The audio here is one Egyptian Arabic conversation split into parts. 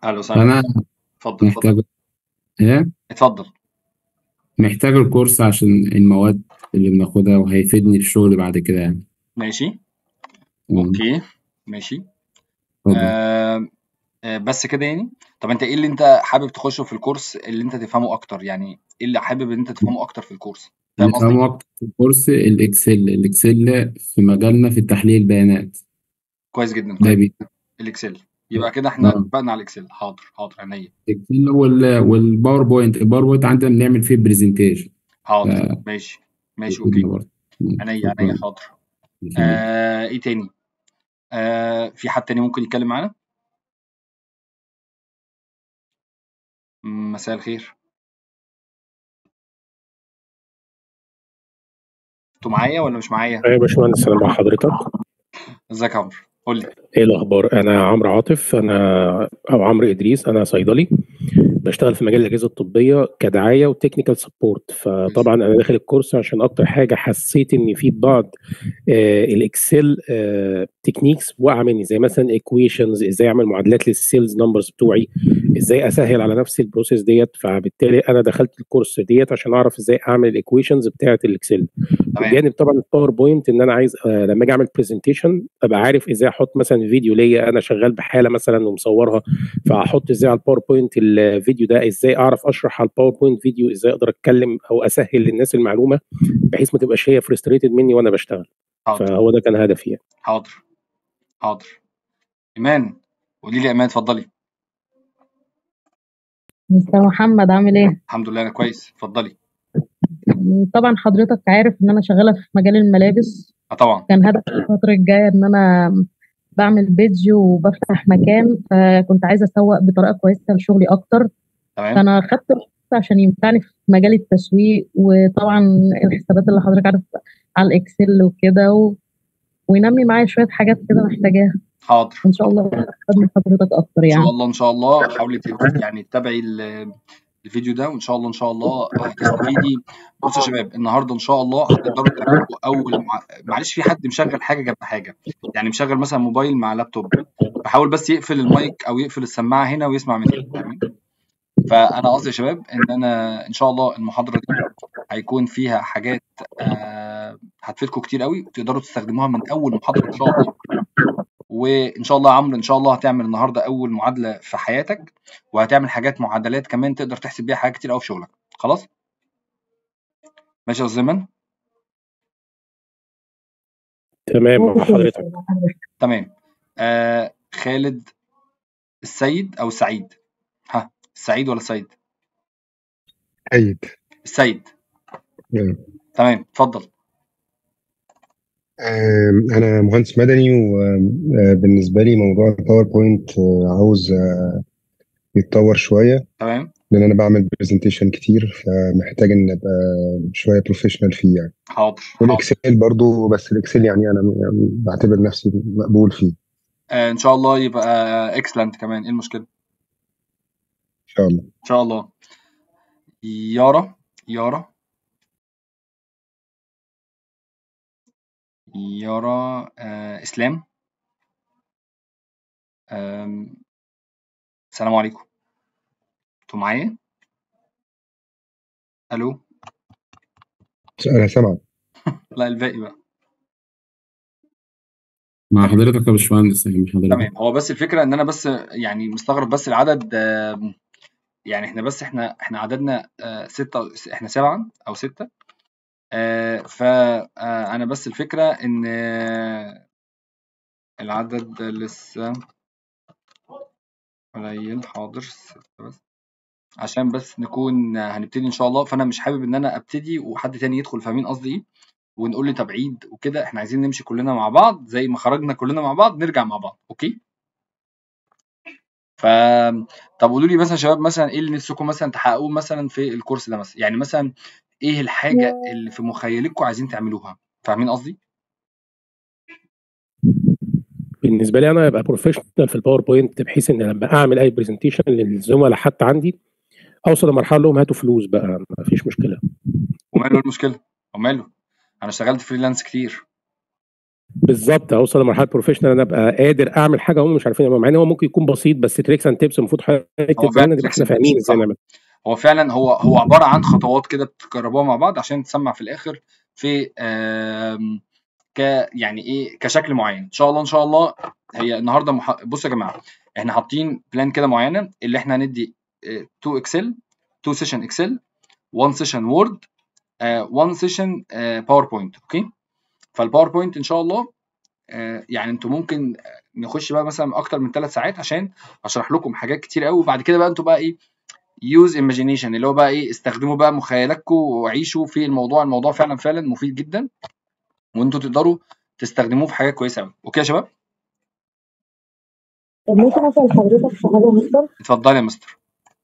اهلا وسهلا فأنا اتفضل اتفضل محتاج إيه؟ اتفضل محتاج الكورس عشان المواد اللي بناخدها وهيفيدني في الشغل بعد كده يعني ماشي مم. اوكي ماشي اتفضل آه آه بس كده يعني طب انت ايه اللي انت حابب تخشه في الكورس اللي انت تفهمه اكتر يعني ايه اللي حابب ان انت تفهمه اكتر في الكورس اللي فاهم قصدي فهمه أكتر في الكورس الإكسل الإكسل في مجالنا في تحليل البيانات كويس جدا ده كويس بي الاكسل يبقى كده احنا اه اتفقنا على الاكسل حاضر حاضر عينيا الإكسل وال... والباوربوينت الباوربوينت عندنا بنعمل فيه برزنتيشن حاضر ماشي ماشي اوكي فيفيدنا برضه مم. عينيا عينيا شكرا حاضر يخليك آه ايه تاني آه في حد تاني ممكن يتكلم معانا مم، مساء الخير انتوا معايا ولا مش معايا ايوه يا باشمهندس انا مع حضرتك ازيك يا عمرو قول لي ايه الاخبار انا عمرو عاطف انا او عمرو ادريس انا صيدلي بشتغل في مجال الاجهزه الطبيه كدعايه وتكنيكال سبورت فطبعا انا داخل الكورس عشان اكتر حاجه حسيت ان في بعض آه الاكسل آه تكنيكس واقعه مني زي مثلا ايكويشنز ازاي اعمل معادلات للسيلز نمبرز بتوعي ازاي اسهل على نفسي البروسيس ديت فبالتالي انا دخلت الكورس ديت عشان اعرف ازاي اعمل الايكويشنز بتاعه الاكسل تمام بجانب طبعا الباوربوينت ان انا عايز آه لما اجي اعمل برزنتيشن ابقى عارف ازاي احط مثلا فيديو ليا انا شغال بحاله مثلا ومصورها فاحط ازاي على الباوربوينت الفيديو ده ازاي اعرف اشرح على الباوربوينت فيديو ازاي اقدر اتكلم او اسهل للناس المعلومه بحيث ما تبقاش هي فرستريتد مني وانا بشتغل حاضر فهو ده كان هدفي يعني. حاضر حاضر ايمان قولي لي يا ايمان اتفضلي مستر محمد عامل ايه؟ الحمد لله انا كويس اتفضلي طبعا حضرتك عارف ان انا شغاله في مجال الملابس اه طبعا كان هدفي الفتره الجايه ان انا بعمل بيدج وبفتح مكان فكنت عايزه اسوق بطريقه كويسه لشغلي اكتر تمام فانا خدت الكورس عشان ينفعني في مجال التسويق وطبعا الحسابات اللي حضرتك عارف على الاكسل وكده و... وينمي معايا شويه حاجات كده محتاجاها حاضر ان شاء الله استفاد من حضرتك اكتر ان يعني شاء الله ان شاء الله حاولي تت- يعني تتابعي ال- الفيديو ده وان شاء الله ان شاء الله هتستفيدي بصوا يا شباب النهارده ان شاء الله هتقدروا تعملوا اول مع... معلش في حد مشغل حاجه جنب حاجه يعني مشغل مثلا موبايل مع لابتوب فحاول بس يقفل المايك او يقفل السماعه هنا ويسمع من هنا تمام فانا قصدي يا شباب ان انا ان شاء الله المحاضره دي هيكون فيها حاجات آه هتفيدكم كتير قوي تقدروا تستخدموها من اول محاضره ان شاء الله وان شاء الله يا عمرو ان شاء الله هتعمل النهارده اول معادله في حياتك وهتعمل حاجات معادلات كمان تقدر تحسب بيها حاجات كتير قوي في شغلك خلاص ماشي يا استاذ زمن تمام مع حضرتك تمام آه خالد السيد او السعيد ها السعيد ولا السيد أيد السيد نعم. تمام اتفضل آم، أنا مهندس مدني وبالنسبة لي موضوع الباوربوينت آه، عاوز آه، يتطور شوية تمام لأن أنا بعمل برزنتيشن كتير فمحتاج إن أبقى شوية بروفيشنال فيه يعني حاضر حاضر والإكسل برضو بس الإكسل يعني أنا يعني بعتبر نفسي مقبول فيه إن آه ان شاء الله يبقى اكسلنت كمان ايه المشكله شاء الله ان شاء الله يارا يارا يارا آه اسلام آم، السلام عليكم انتوا معايا الو أنا سامعك لا الباقي بقى مع حضرتك يا باشمهندس يعني حضرتك تمام هو بس الفكره ان انا بس يعني مستغرب بس العدد آم، يعني احنا بس احنا احنا عددنا آه، ستة احنا سبعة او ستة فانا بس الفكره ان آه، العدد لسه قليل حاضر ستة بس عشان بس نكون هنبتدي ان شاء الله فانا مش حابب ان انا ابتدي وحد تاني يدخل فاهمين قصدي ايه ونقول لي طب عيد وكده احنا عايزين نمشي كلنا مع بعض زي ما خرجنا كلنا مع بعض نرجع مع بعض اوكي ف طب قولوا لي مثلا يا شباب مثلا ايه اللي نفسكم مثلا تحققوه مثلا في الكورس ده مثلا يعني مثلا ايه الحاجه اللي في مخيلتكم عايزين تعملوها فاهمين قصدي بالنسبه لي انا ابقى بروفيشنال في الباوربوينت بحيث ان لما اعمل اي برزنتيشن للزملاء حتى عندي اوصل لمرحله لهم هاتوا فلوس بقى ما فيش مشكله وماله المشكله وماله انا اشتغلت فريلانس كتير بالظبط اوصل لمرحله بروفيشنال انا ابقى قادر اعمل حاجه هم مش عارفين يعملوها مع ان هو ممكن يكون بسيط بس تريكس اند تيبس المفروض حضرتك هو تديها فعلا لنا نبقى تريكس احنا اند فاهمين تيبس ازاي صح نعمل هو فعلا هو هو عباره عن خطوات كده بتجربوها مع بعض عشان تسمع في الاخر في آم، ك يعني ايه كشكل معين ان شاء الله ان شاء الله هي النهارده مح... بصوا يا جماعه احنا حاطين بلان كده معينه اللي احنا هندي 2 اكسل 2 سيشن اكسل 1 سيشن وورد 1 سيشن باوربوينت اوكي فالباوربوينت ان شاء الله آه، يعني انتوا ممكن نخش بقى مثلا اكتر من ثلاث ساعات عشان اشرح لكم حاجات كتير قوي وبعد كده بقى انتوا بقى ايه يوز ايماجينيشن اللي هو بقى ايه استخدموا بقى مخيلاتكم وعيشوا في الموضوع الموضوع فعلا فعلا مفيد جدا وانتوا تقدروا تستخدموه في حاجات كويسه قوي اوكي يا شباب طب ممكن اسال حضرتك في حاجه يا مستر اتفضل يا مستر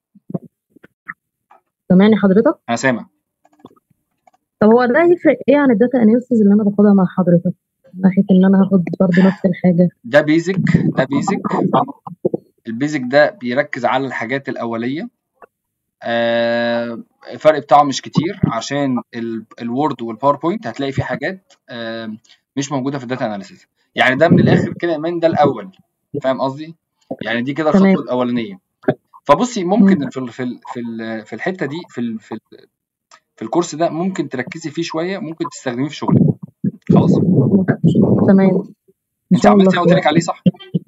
سامعني حضرتك انا سامع طب هو ده يفرق ايه عن الداتا اناليسيز اللي انا باخدها مع حضرتك من ناحيه ان انا هاخد برضه نفس الحاجه ده بيزك ده بيزك البيزك ده بيركز على الحاجات الاوليه آه، الفرق بتاعه مش كتير عشان ال- الوورد والباوربوينت هتلاقي فيه حاجات آه، مش موجوده في الداتا اناليسيس يعني ده من الاخر كده يا ايمان ده الاول فاهم قصدي يعني دي كده تمام الخطوه الاولانيه فبصي ممكن في ال- في ال- في ال- في الحته دي في ال- في ال- في الكورس ده ممكن تركزي فيه شويه ممكن تستخدميه في شغلك خلاص تمام ان انت شاء الله عملتي اللي قلت خير لك عليه صح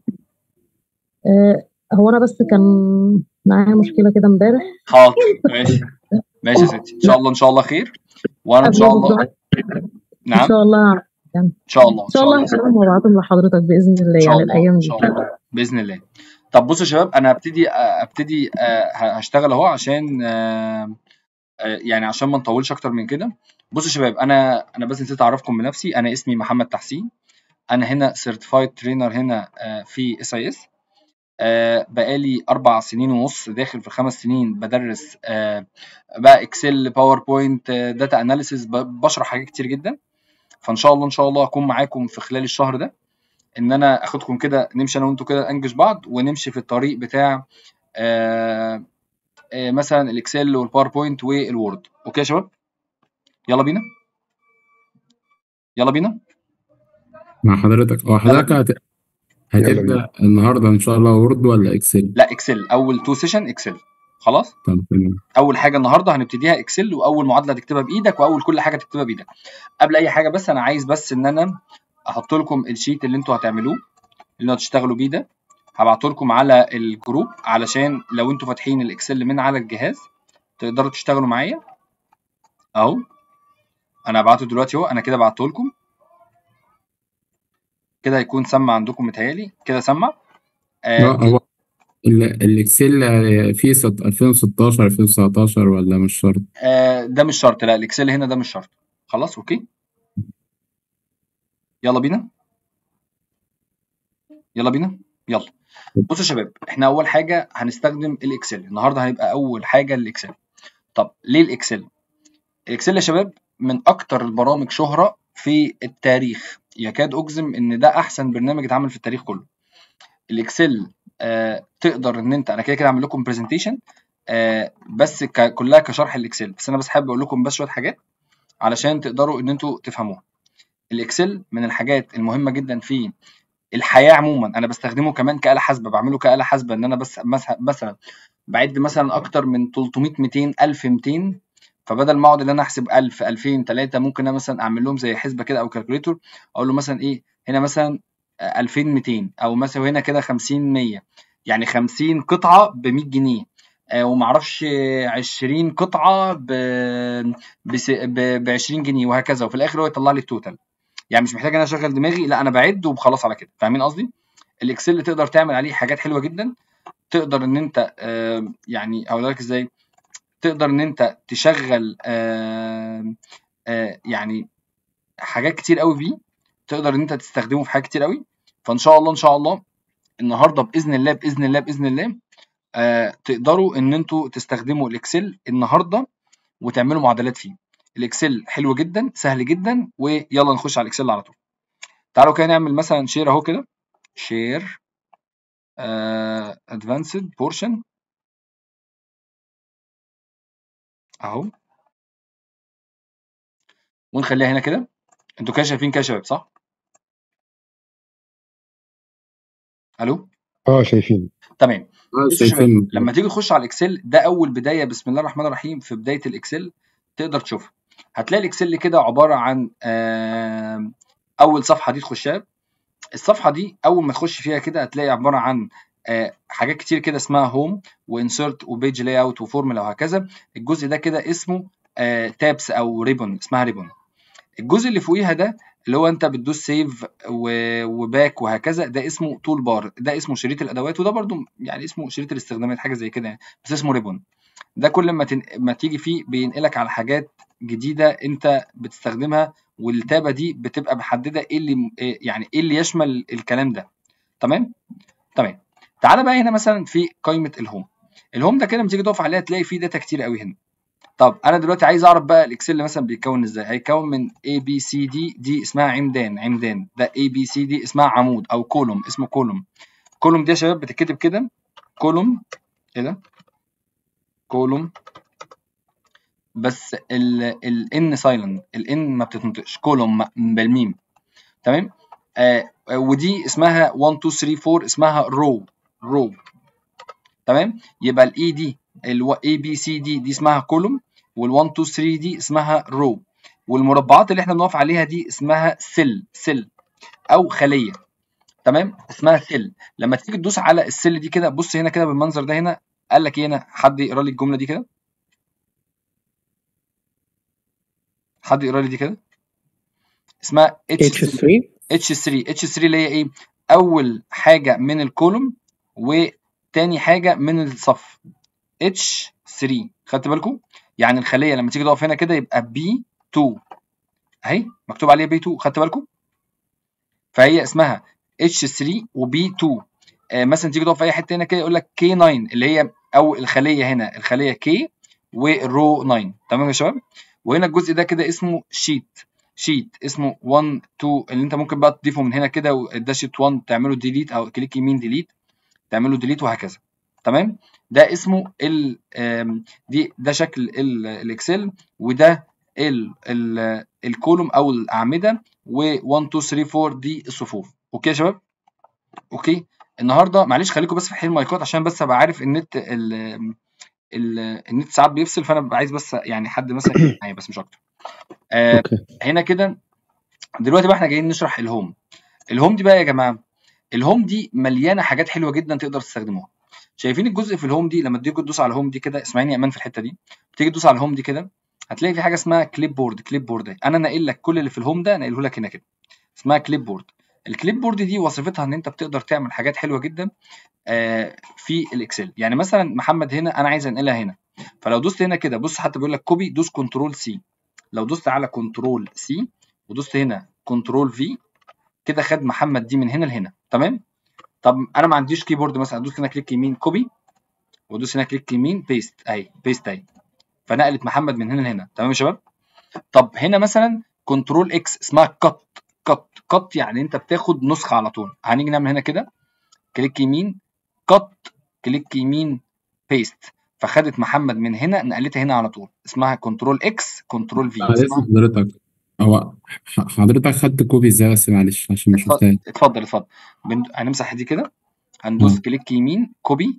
آه هو انا بس كان معايا مشكله كده امبارح حاضر ماشي ماشي يا ستي ان شاء الله ان شاء الله خير وانا ان قبل شاء الله بالظبط ان نعم شاء الله يعني ان شاء الله ان ان شاء شاء الله الله هشتغل وابعتهم لحضرتك باذن الله ان شاء يعني الله الايام ان دي شاء الله باذن الله طب بصوا يا شباب انا هبتدي ابتدي آه، هشتغل اهو عشان آه، آه، يعني عشان ما نطولش اكتر من كده بصوا يا شباب انا انا بس نسيت اعرفكم بنفسي انا اسمي محمد تحسين انا هنا سيرتيفايد ترينر هنا آه، في اس اي اس بقالي اربع سنين ونص داخل في خمس سنين بدرس آه، بقى اكسل باوربوينت داتا اناليسيس بشرح حاجات كتير جدا فان شاء الله ان شاء الله اكون معاكم في خلال الشهر ده ان انا اخدكم كده نمشي انا وانتوا كده انجز بعض ونمشي في الطريق بتاع آه آه مثلا الاكسل والباوربوينت والوورد اوكي يا شباب يلا بينا يلا بينا مع حضرتك اه يلا حضرتك بينا هت... يلا بينا هتبدأ النهارده ان شاء الله وورد ولا اكسل لا اكسل اول تو سيشن اكسل خلاص طب تمام اول حاجه النهارده هنبتديها اكسل واول معادله تكتبها بايدك واول كل حاجه تكتبها بايدك قبل اي حاجه بس انا عايز بس ان انا احط لكم الشيت اللي انتوا هتعملوه اللي انتوا هتشتغلوا بيه ده هبعته لكم على الجروب علشان لو انتوا فاتحين الاكسل من على الجهاز تقدروا تشتغلوا معايا اهو انا هبعته دلوقتي اهو انا كده بعته لكم كده هيكون سمع عندكم متهيألي كده سمع آه لا هو ال- الاكسل آه، فيه ست- 2016 2019 ولا مش شرط آه ده مش شرط لا الاكسل هنا ده مش شرط خلاص اوكي يلا بينا يلا بينا يلا بصوا يا شباب احنا اول حاجه هنستخدم الاكسل النهارده هيبقى اول حاجه الاكسل طب ليه الاكسل الاكسل يا شباب من اكتر البرامج شهره في التاريخ يكاد اجزم ان ده احسن برنامج اتعمل في التاريخ كله الاكسل آه تقدر ان انت انا كده كده اعمل لكم برزنتيشن آه بس ك- كلها كشرح الاكسل بس انا بس حابب اقول لكم بس شويه حاجات علشان تقدروا ان انتوا تفهموها الاكسل من الحاجات المهمه جدا في الحياه عموما انا بستخدمه كمان كآلة حاسبه بعمله كآلة حاسبه ان انا بس مس- مثلا بعد مثلا اكتر من 300 200 1000 200 فبدل ما اقعد ان انا احسب 1000 2000 3 ممكن انا مثلا اعمل لهم زي حسبه كده او كالكوليتور اقول له مثلا ايه هنا مثلا آه، 2200 او مثلا هنا كده 50 100 يعني 50 قطعه ب 100 جنيه آه، ومعرفش آه، 20 قطعه ب ب 20 جنيه وهكذا وفي الاخر هو يطلع لي التوتال يعني مش محتاج ان انا اشغل دماغي لا انا بعد وخلاص على كده فاهمين قصدي الاكسل تقدر تعمل عليه حاجات حلوه جدا تقدر ان انت آه، يعني هقول لك ازاي تقدر ان انت تشغل آه، آه، يعني حاجات كتير قوي بيه تقدر ان انت تستخدمه في حاجات كتير قوي فان شاء الله ان شاء الله النهارده باذن الله باذن الله باذن الله آه تقدروا ان انتوا تستخدموا الاكسل النهارده وتعملوا معادلات فيه الاكسل حلو جدا سهل جدا ويلا نخش على الاكسل على طول تعالوا كده نعمل مثلا شير اهو كده شير ادفانسد بورشن اهو ونخليها هنا كده انتوا كده شايفين كده يا شباب صح الو اه شايفين تمام اه بصوا يا شباب شايفين لما تيجي تخش على الاكسل ده اول بدايه بسم الله الرحمن الرحيم في بدايه الاكسل تقدر تشوفها هتلاقي الاكسل كده عباره عن آم، اول صفحه دي تخشها الصفحه دي اول ما تخش فيها كده هتلاقي عباره عن آه، حاجات كتير كده اسمها هوم وانسرت وبيج لاي اوت وفورمولا وهكذا الجزء ده كده اسمه تابس او ريبون اسمها ريبون الجزء اللي فوقيها ده اللي هو انت بتدوس سيف وباك وهكذا ده اسمه تول بار ده اسمه شريط الادوات وده برضو يعني اسمه شريط الاستخدامات حاجه زي كده يعني بس اسمه ريبون ده كل ما تن... ما تيجي فيه بينقلك على حاجات جديده انت بتستخدمها والتابه دي بتبقى محدده ايه اللي إيه يعني ايه اللي يشمل الكلام ده تمام تمام تعالى بقى هنا مثلا في قائمه الهوم الهوم ده كده لما تيجي تقف عليها تلاقي فيه داتا كتير قوي هنا طب انا دلوقتي عايز اعرف بقى الاكسل مثلا بيتكون ازاي هيتكون من A B C D دي اسمها عمدان عمدان ده A B C D اسمها عمود او كولوم اسمه كولوم كولوم دي يا شباب بتتكتب كده كولوم ايه ده كولوم بس ال ال N سايلنت ال N ما بتتنطقش كولوم بالميم تمام آه ودي اسمها 1 2 3 4 اسمها رو رو تمام يبقى الاي دي ال A B C D دي اسمها كولوم وال 1 2 3 دي اسمها رو والمربعات اللي احنا بنقف عليها دي اسمها سيل سيل او خليه تمام اسمها سيل لما تيجي تدوس على السيل دي كده بص هنا كده بالمنظر ده هنا قال لك ايه هنا حد يقرا لي الجمله دي كده حد يقرا لي دي كده اسمها اتش 3 H3 اتش 3 اتش 3 اللي هي ايه اول حاجه من الكولوم وتاني حاجه من الصف اتش 3 خدت بالكم يعني الخليه لما تيجي تقف هنا كده يبقى بي 2 اهي مكتوب عليها بي 2 خدت بالكم فهي اسمها اتش 3 وبي 2 آه مثلا تيجي تقف في اي حته هنا كده يقول لك كي 9 اللي هي او الخليه هنا الخليه كي والرو 9 تمام يا شباب وهنا الجزء ده كده اسمه شيت شيت اسمه 1 2 اللي انت ممكن بقى تضيفه من هنا كده وده شيت 1 تعمله ديليت او كليك يمين ديليت تعمله ديليت وهكذا تمام ده اسمه ال آم، دي ده شكل ال- الاكسل وده ال ال الكولوم او الاعمده و1 2 3 4 دي الصفوف اوكي يا شباب اوكي النهارده معلش خليكم بس فاتحين المايكات عشان بس ابقى عارف النت ال ال النت ساعات بيفصل فانا ببقى عايز بس يعني حد مثلا يكون معايا بس مش اكتر آه اوكي هنا كده دلوقتي بقى احنا جايين نشرح الهوم الهوم دي بقى يا جماعه الهوم دي مليانه حاجات حلوه جدا تقدر تستخدموها شايفين الجزء في الهوم دي لما تيجي تدوس على الهوم دي كده اسمعيني يا امان في الحته دي تيجي تدوس على الهوم دي كده هتلاقي في حاجه اسمها كليب بورد كليب بورد انا ناقل لك كل اللي في الهوم ده ناقله لك هنا كده اسمها كليب بورد الكليب بورد دي وظيفتها ان انت بتقدر تعمل حاجات حلوه جدا آه، في الاكسل يعني مثلا محمد هنا انا عايز انقلها هنا فلو دوست هنا كده بص حتى بيقول لك كوبي دوس كنترول سي لو دوست على كنترول سي ودوست هنا كنترول في كده خد محمد دي من هنا لهنا تمام طب انا ما عنديش كيبورد مثلا ادوس هنا كليك يمين كوبي وادوس هنا كليك يمين بيست اهي بيست اهي فنقلت محمد من هنا لهنا تمام يا شباب طب هنا مثلا كنترول اكس اسمها كت كت كت يعني انت بتاخد نسخه على طول هنيجي نعمل هنا كده كليك يمين كت كليك يمين بيست فخدت محمد من هنا نقلتها هنا على طول اسمها كنترول اكس كنترول في معلش اسمها حضرتك هو ح- حضرتك خدت كوبي ازاي بس معلش عشان ما اتفضل شفتهاش اتفضل اتفضل بن- هنمسح دي كده هندوس اه كليك يمين كوبي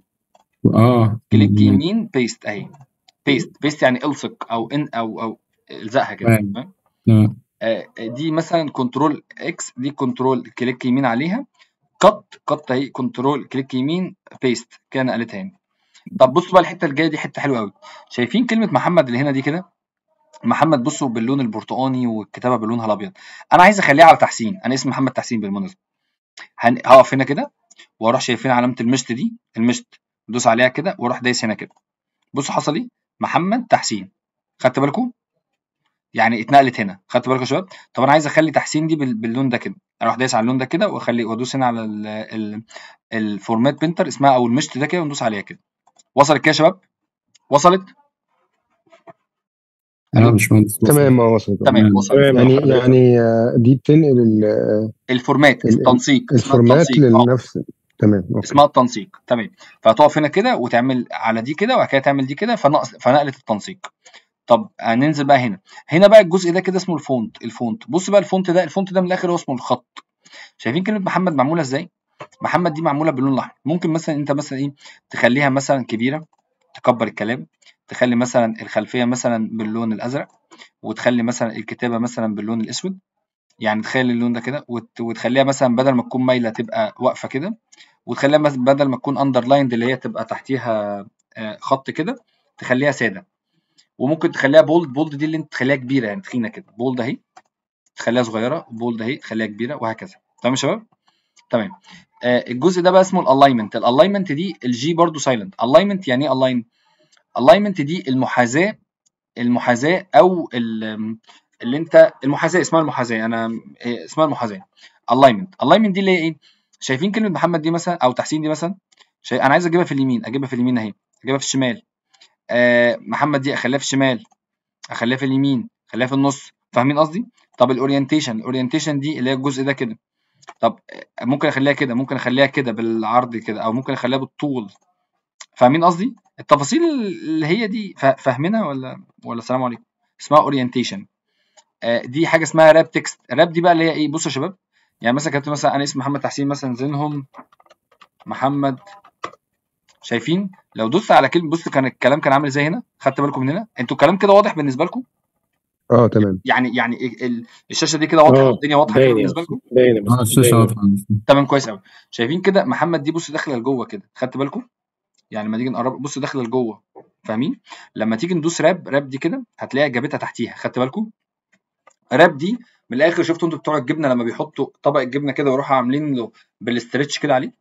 اه كليك م- م- يمين بيست اهي بيست بيست يعني الصق او ان او او الزقها كده فاهم تمام اه آه، دي مثلا كنترول اكس دي كنترول كليك يمين عليها قط قط اهي كنترول كليك يمين بيست كده نقلتها هنا طب بصوا بقى الحته الجايه دي حته حلوه قوي شايفين كلمه محمد اللي هنا دي كده محمد بصوا باللون البرتقاني والكتابه باللونها الابيض انا عايز اخليها على تحسين انا اسمي محمد تحسين بالمناسبه هن- هقف هنا كده واروح شايفين علامه المشط دي المشط دوس عليها كده واروح دايس هنا كده بصوا حصل ايه محمد تحسين خدت بالكم يعني اتنقلت هنا خدت بالكم يا شباب طب انا عايز اخلي تحسين دي بال- باللون ده كده اروح دايس على اللون ده كده واخلي وادوس هنا على ال- ال- الفورمات بنتر اسمها او المشط ده كده وندوس عليها كده وصلت كده يا شباب وصلت اه الو باشمهندس وصل تمام اه وصلت اه تمام تمام وصلت تمام يعني حضرتك يعني آه، دي بتنقل ال- الفورمات ال- ال- التنسيق اسمها الفورمات التنسيق اه لنفس تمام اوكي اسمها التنسيق تمام فهتقف هنا كده وتعمل على دي كده وبعد كده تعمل دي كده فنقص فنقلت التنسيق طب هننزل بقى هنا هنا بقى الجزء ده كده اسمه الفونت الفونت بص بقى الفونت ده الفونت ده من الاخر هو اسمه الخط شايفين كلمه محمد معموله ازاي محمد دي معموله باللون الاحمر ممكن مثلا انت مثلا ايه تخليها مثلا كبيره تكبر الكلام تخلي مثلا الخلفيه مثلا باللون الازرق وتخلي مثلا الكتابه مثلا باللون الاسود يعني تخلي اللون ده كده وت- وتخليها مثلا بدل ما تكون مايله تبقى واقفه كده وتخليها مثلا بدل ما تكون اندرلايند اللي هي تبقى تحتيها آه، خط كده تخليها ساده وممكن تخليها بولد بولد دي اللي انت تخليها كبيره يعني تخينه كده بولد اهي تخليها صغيره بولد اهي تخليها كبيره وهكذا تمام يا شباب تمام آه الجزء ده بقى اسمه الالاينمنت الالاينمنت دي الجي برضو سايلنت الاينمنت يعني ايه الاين الاينمنت دي المحاذاه المحاذاه او ال- اللي انت المحاذاه اسمها المحاذاه انا إيه، اسمها المحاذاه الاينمنت الاينمنت دي اللي هي ايه شايفين كلمه محمد دي مثلا او تحسين دي مثلا شايف انا عايز اجيبها في اليمين اجيبها في اليمين اهي اجيبها في الشمال آه محمد دي اخليها في الشمال اخليها في اليمين اخليها في النص فاهمين قصدي طب الاورينتيشن الاورينتيشن دي اللي هي الجزء ده كده طب آه، ممكن اخليها كده ممكن اخليها كده بالعرض كده او ممكن اخليها بالطول فاهمين قصدي التفاصيل اللي هي دي فا- فاهمينها ولا ولا السلام عليكم اسمها اورينتيشن دي حاجه اسمها راب تكست راب دي بقى اللي هي ايه بصوا يا شباب يعني مثلا كتبت مثلا انا اسمي محمد تحسين مثلا زينهم محمد شايفين لو دوست على كلمه بص كان الكلام كان عامل ازاي هنا خدت بالكم من هنا انتوا الكلام كده واضح بالنسبه لكم اه تمام يعني يعني ال- ال- الشاشه دي كده واضحه اه والدنيا واضحه كده باين يا بالنسبه أستاذ، لكم باين يا اه مستر الشاشة باين واضحة تمام كويس قوي شايفين كده محمد دي بص داخله لجوه كده خدت بالكم يعني لما نيجي نقرب بص داخله لجوه فاهمين لما تيجي ندوس راب راب دي كده هتلاقي جابتها تحتيها خدت بالكم راب دي من الاخر شفتوا انتوا بتوع الجبنه لما بيحطوا طبق الجبنه كده ويروحوا عاملين له بالاسترتش كده عليه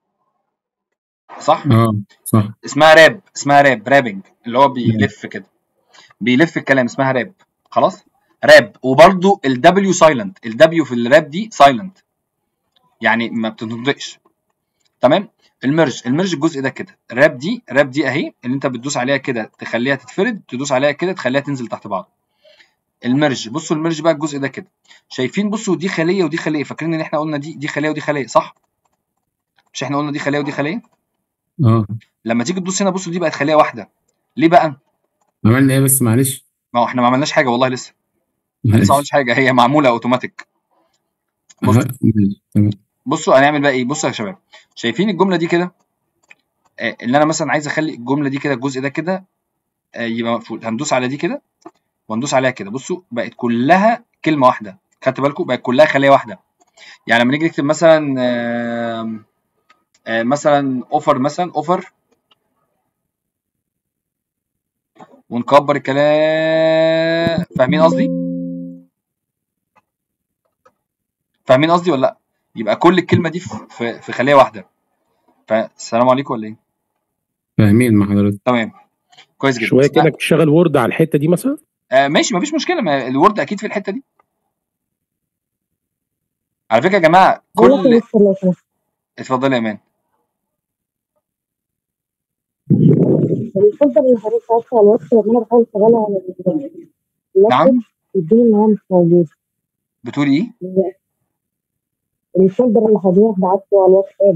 صح اه صح اسمها راب اسمها راب رابنج اللي هو بيلف كده بيلف الكلام اسمها راب خلاص راب وبرده الدبليو سايلنت الدبليو في الراب دي سايلنت يعني ما بتنطقش تمام الميرج الميرج الجزء ده كده راب دي راب دي اهي اللي انت بتدوس عليها كده تخليها تتفرد تدوس عليها كده تخليها تنزل تحت بعض الميرج بصوا الميرج بقى الجزء ده كده شايفين بصوا دي خليه ودي خليه فاكرين ان احنا قلنا دي دي خليه ودي خليه صح مش احنا قلنا دي خليه ودي خليه اه لما تيجي تبص هنا بصوا دي بقت خليه واحده ليه بقى عملنا ايه بس معلش ما هو احنا ما عملناش حاجه والله لسه احنا لسه ما معلش عملناش حاجه هي معموله اوتوماتيك بص اه ماشي تمام بصوا هنعمل بقى ايه بصوا يا شباب شايفين الجمله دي كده آه، اللي انا مثلا عايز اخلي الجمله دي كده الجزء ده كده آه، يبقى مقفول هندوس على دي كده وندوس عليها كده بصوا بقت كلها كلمه واحده خدت بالكم بقت كلها خليه واحده يعني لما نيجي نكتب مثلا آه، آه، مثلا اوفر مثلا اوفر ونكبر الكلام فاهمين قصدي فاهمين قصدي ولا لا يبقى كل الكلمه دي في في- في خليه واحده فالسلام عليكم ولا ايه فاهمين مع حضرتك تمام كويس جدا شويه اسمها كده تشتغل وورد على الحته دي مثلا آه ماشي مفيش مشكله ما الوورد اكيد في الحته دي على فكره يا جماعه بقول لك يا كل مستر لو سمحت اتفضلي يا ايمان الفولدر اللي حضرتك عارفه على الواتس لما انا بحاول اشغلها على اللابتوب نعم يديني ان هو مش موجود بتقولي ايه الفولدر اللي حضرتك بعته على الواتساب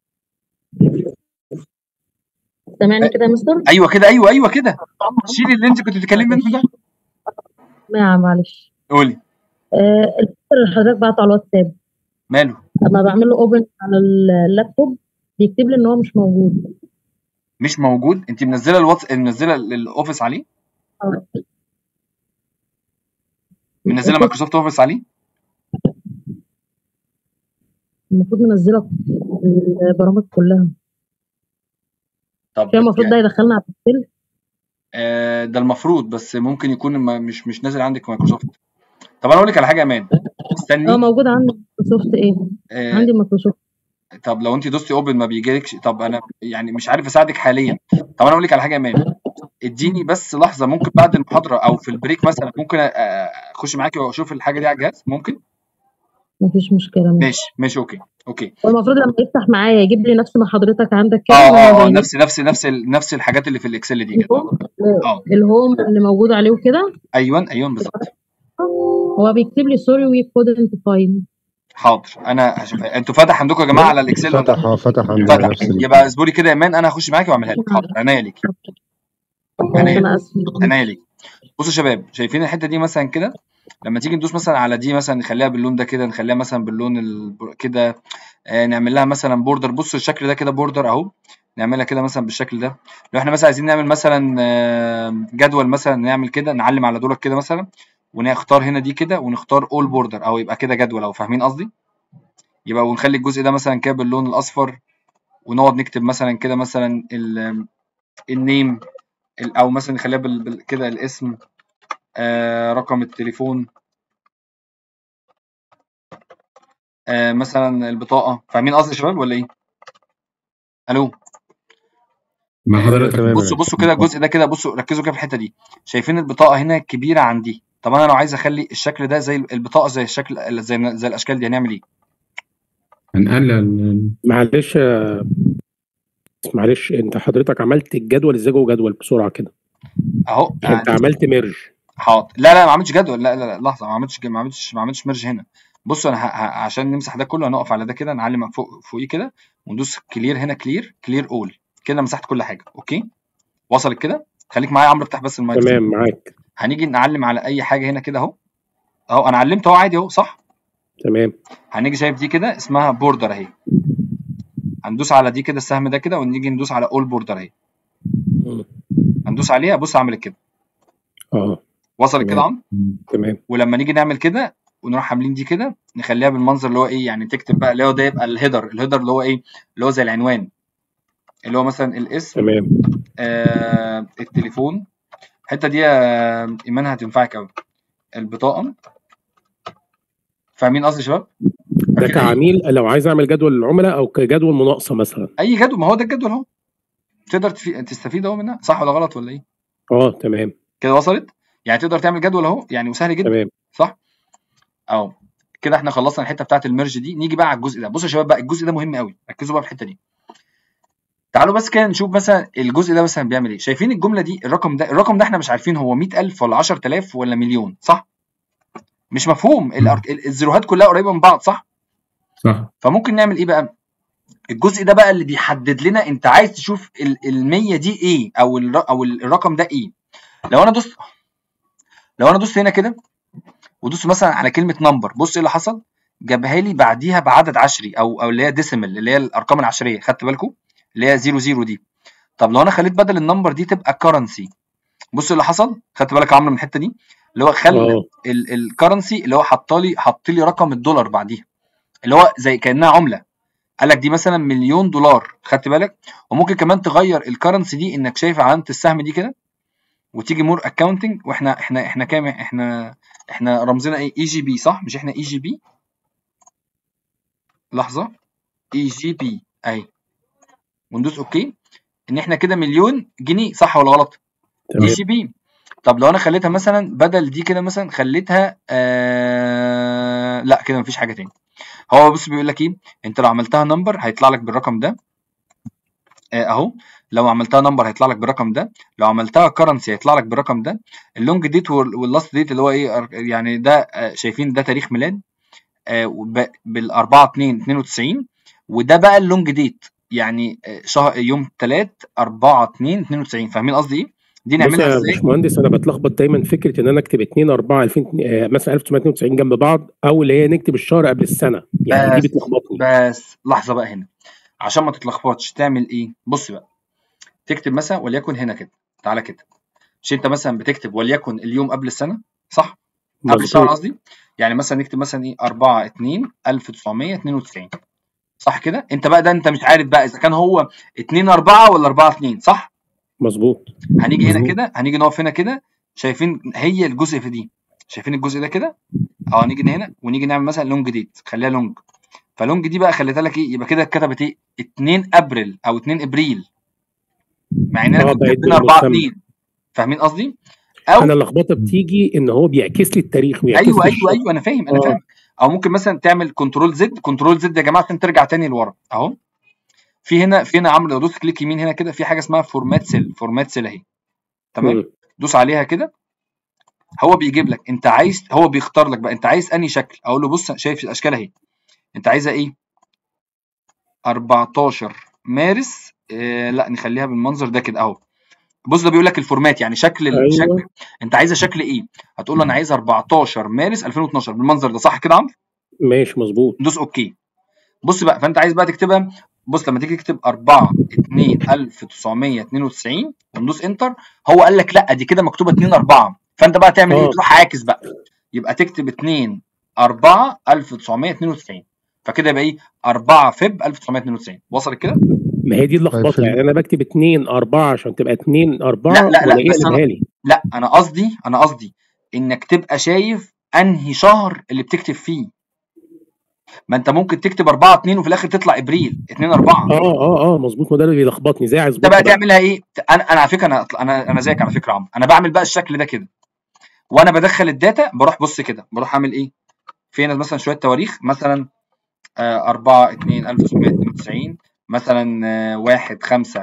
سامعني كده يا مستر؟ ايوه كده ايوه ايوه كده شيلي اللي انت كنت بتتكلمي منه ده نعم معلش قولي آه الفولدر اللي حضرتك بعته على الواتساب ماله اما بعمل له اوبن على اللابتوب بيكتب لي ان هو مش موجود مش موجود انت منزله الواتس منزله الاوفيس عليه آه. منزله مايكروسوفت اوفيس عليه المفروض منزله البرامج كلها طب كده المفروض ده يدخلنا على الاكسل آه ده المفروض بس ممكن يكون ما مش مش نازل عندك مايكروسوفت طب انا اقول لك على حاجه يا امان اه استني موجود عندي مايكروسوفت ايه آه عندي مايكروسوفت طب لو انت دوستي اوبن ما بيجيلكش طب انا يعني مش عارف اساعدك حاليا طب انا اقول لك على حاجه يا امان اديني بس لحظه ممكن بعد المحاضره او في البريك مثلا ممكن أ- أ- اخش معاكي واشوف الحاجه دي على الجهاز ممكن مفيش مشكله ماشي ماشي ماشي اوكي اوكي هو المفروض لما يفتح معايا يجيب لي نفس ما حضرتك عندك كده اه وأنا اه اه بجيب نفس نفس نفس ال- نفس الحاجات اللي في الاكسل دي كده الهوم اه الهوم اللي موجود عليه وكده ايوه ايوه بالظبط هو بيكتب لي سوري وي كودنت فايند حاضر انا هشوف انتوا فتح عندكم يا جماعه على الاكسل ولا فتح اه فتح عندنا فتح نفس ال- يبقى اصبري كده يا ايمان انا هخش معاكي واعملها لك حاضر عناية ليكي عناية انا اسف عناية ليكي بصوا يا شباب شايفين الحته دي مثلا كده لما تيجي ندوس مثلا على دي مثلا نخليها باللون ده كده نخليها مثلا باللون ال... كده آه نعمل لها مثلا بوردر بص الشكل ده كده بوردر اهو نعملها كده مثلا بالشكل ده لو احنا مثلا عايزين نعمل مثلا آه، جدول مثلا نعمل كده نعلم على دولت كده مثلا ونختار هنا دي كده ونختار اول بوردر او يبقى كده جدول او فاهمين قصدي يبقى ونخلي الجزء ده مثلا كده باللون الاصفر ونقعد نكتب مثلا كده مثلا ال- النيم ال- او مثلا نخليها بال- بال- كده الاسم آه رقم التليفون آه مثلا البطاقه فاهمين قصدي يا شباب ولا ايه الو مع آه، حضرتك تمام. بصوا بصوا كده الجزء ده كده بصوا ركزوا كده في الحته دي شايفين البطاقه هنا كبيره عن دي طب انا لو عايز اخلي الشكل ده زي البطاقه زي الشكل زي زي الاشكال دي هنعمل ايه هنقلل معلش آه، معلش انت حضرتك عملت الجدول ازاي جوه جدول بسرعه كده اهو يعني انت عملت ميرج حاضر لا لا ما عملتش جدول لا لا لا لحظه ما عملتش ما عملتش ما عملتش ميرج هنا بصوا انا ه... ه... عشان نمسح ده كله هنقف على ده كده نعلم فوق فوقيه كده وندوس كلير هنا كلير كلير اول كده مسحت كل حاجه اوكي وصلت كده خليك معايا يا عمرو افتح بس المايك تمام معاك هنيجي نعلم على اي حاجه هنا كده اهو اهو انا علمت اهو عادي اهو صح تمام هنيجي شايف دي كده اسمها بوردر اهي هندوس على دي كده السهم ده كده ونيجي ندوس على اول بوردر اهي مم. هندوس عليها بص عملت كده اه وصلت كده يا تمام. عمرو تمام ولما نيجي نعمل كده ونروح عاملين دي كده نخليها بالمنظر اللي هو ايه يعني تكتب بقى اللي هو ده يبقى الهيدر الهيدر اللي هو ايه اللي هو زي العنوان اللي هو مثلا الاسم تمام آه التليفون الحته دي آه ايمان هتنفعك قوي البطاقه فاهمين قصدي يا شباب ده فاكر أي- كعميل لو عايز اعمل جدول للعملاء او كجدول مناقصه مثلا اي جدول ما هو ده الجدول اهو تقدر تفي... تستفيد اهو منها صح ولا غلط ولا ايه اه تمام كده وصلت يعني تقدر تعمل جدول اهو يعني وسهل جدا تمام صح اهو كده احنا خلصنا الحته بتاعت الميرج دي نيجي بقى على الجزء ده بصوا يا شباب بقى الجزء ده مهم قوي ركزوا بقى في الحته دي تعالوا بس كده نشوف مثلا الجزء ده مثلا بيعمل ايه شايفين الجمله دي الرقم ده الرقم ده احنا مش عارفين هو 100000 ولا 10000 ولا مليون صح مش مفهوم الأرك... ال- الزيروهات كلها قريبه من بعض صح صح فممكن نعمل ايه بقى الجزء ده بقى اللي بيحدد لنا انت عايز تشوف ال 100 دي ايه او الر... او الرقم ده ايه لو انا دوست لو انا دوست هنا كده ودوست مثلا على كلمه نمبر بص ايه اللي حصل جابها لي بعديها بعدد عشري او او اللي هي ديسيمال اللي هي الارقام العشريه خدت بالكم اللي هي 00 دي طب لو انا خليت بدل النمبر دي تبقى كرنسي بص اللي حصل خدت بالك يا عمرو من الحته دي اللي هو خلى اه الكرنسي اللي هو حط لي حط لي رقم الدولار بعديها اللي هو زي كانها عمله قال لك دي مثلا مليون دولار خدت بالك وممكن كمان تغير الكرنسي دي انك شايف علامه السهم دي كده وتيجي مور اكاونتنج واحنا احنا احنا كام احنا احنا رمزنا ايه اي جي بي صح مش احنا اي جي بي لحظه اي جي بي اهي وندوس اوكي ان احنا كده مليون جنيه صح ولا غلط اي تمام جي بي طب لو انا خليتها مثلا بدل دي كده مثلا خليتها آه... لا كده مفيش حاجه تاني هو بص بيقول لك ايه انت لو عملتها نمبر هيطلع لك بالرقم ده آه، اهو لو عملتها نمبر هيطلع لك بالرقم ده لو عملتها كرنسي هيطلع لك بالرقم ده اللونج ديت واللاست ديت اللي هو ايه أر- يعني ده آه، شايفين ده تاريخ ميلاد بال 4 2 92 وده بقى اللونج ديت يعني آه، شهر يوم 3 4 2 92 فاهمين قصدي ايه؟ دي بص نعملها يا ازاي؟ باشمهندس انا بتلخبط دايما فكره ان انا اكتب 2 4 2000 آه، مثلا 1992 جنب بعض او اللي هي نكتب الشهر قبل السنه يعني بس دي بتلخبطني بس لحظه بقى هنا عشان ما تتلخبطش تعمل ايه؟ بص بقى تكتب مثلا وليكن هنا كده تعالى كده مش انت مثلا بتكتب وليكن اليوم قبل السنه صح؟ قبل الشهر مظبوط قصدي يعني مثلا نكتب مثلا ايه 4 2 1992 صح كده انت بقى ده انت مش عارف بقى اذا كان هو 2 4 ولا 4 2 صح مظبوط هنيجي هنا مظبوط. كده هنيجي نقف هنا كده شايفين هي الجزء في دي شايفين الجزء ده كده اه نيجي هنا ونيجي نعمل مثلا لونج ديت خليها لونج فلونج دي بقى خليتها لك ايه يبقى كده اتكتبت ايه 2 ابريل او 2 ابريل مع ان انا اه كنت بقت كاتبين 4 بالمسمى 2 فاهمين قصدي او انا اللخبطه بتيجي ان هو بيعكس لي التاريخ ويعكس ايوه لي ايوه الشهر ايوه انا فاهم انا اه فاهم او ممكن مثلا تعمل كنترول زد كنترول زد يا جماعه عشان ترجع تاني لورا اهو في هنا في هنا عمرو لو دوست كليك يمين هنا كده في حاجه اسمها فورمات سيل فورمات سيل اهي تمام مم. دوس عليها كده هو بيجيب لك انت عايز هو بيختار لك بقى انت عايز انهي شكل اقول له بص شايف الاشكال اهي انت عايزها ايه 14 مارس آه لا نخليها بالمنظر ده كده اهو بص ده بيقول لك الفورمات يعني شكل ال- ايوه شكل انت عايزها شكل ايه هتقول له انا عايزها 14 مارس 2012 بالمنظر ده صح كده يا عمرو ماشي مظبوط دوس اوكي بص بقى فانت عايز بقى تكتبها بص لما تيجي تكتب 4 2 1992 وندوس انتر هو قال لك لا دي كده مكتوبه 2 4 فانت بقى تعمل ايه اه تروح عاكس بقى يبقى تكتب 2 4 1992 فكده يبقى ايه 4 فب 1992 وصلت كده ما هي دي طيب اللخبطه في يعني انا بكتب 2 4 عشان تبقى 2 لا 4 لا لا ولا ايه بس انا قلبها لي لا انا قصدي انا قصدي انك تبقى شايف انهي شهر اللي بتكتب فيه ما انت ممكن تكتب 4 2 وفي الاخر تطلع ابريل 2 4 اه اه اه مظبوط ما ده اللي بيلخبطني ازاي انت اظبطها بقى بقى تعملها ايه انا انا على فكره انا انا انا زيك على فكره يا عمرو انا بعمل بقى الشكل ده كده وانا بدخل الداتا بروح بص كده بروح اعمل ايه في هنا مثلا شويه تواريخ مثلا آه، 4 2 1992 مثلا آه، 1 5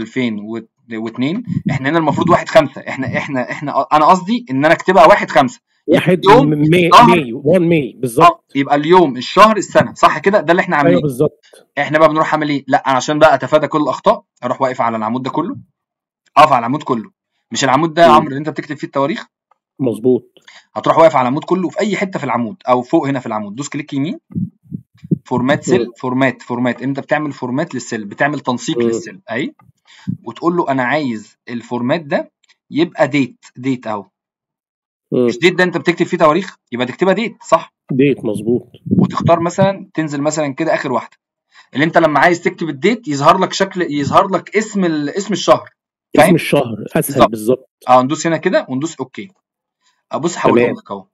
2002 احنا هنا المفروض 1 5 احنا احنا احنا انا قصدي ان انا اكتبها 1 5 يبقى واحد اليوم ماي الشهر ماي 1 ماي اه بالظبط يبقى اليوم الشهر السنه صح كده ده اللي احنا ايوه عاملينه بالظبط احنا بقى بنروح عامل ايه لا انا عشان بقى اتفادى كل الاخطاء اروح واقف على العمود ده كله اقف على العمود كله مش العمود ده يا مم. عمرو اللي انت بتكتب فيه التواريخ مظبوط هتروح واقف على العمود كله في اي حته في العمود او فوق هنا في العمود دوس كليك يمين فورمات مم. سيل فورمات فورمات انت بتعمل فورمات للسيل بتعمل تنسيق مم. للسيل اهي وتقول له انا عايز الفورمات ده يبقى ديت ديت اهو مم. مش ديت ده انت بتكتب فيه تواريخ يبقى تكتبها ديت صح ديت مظبوط وتختار مثلا تنزل مثلا كده اخر واحده اللي انت لما عايز تكتب الديت يظهر لك شكل يظهر لك اسم ال... اسم الشهر اسم فاهم الشهر اسهل بالظبط بالظبط اه ندوس هنا كده وندوس اوكي ابص هقولهم تمام لك اهو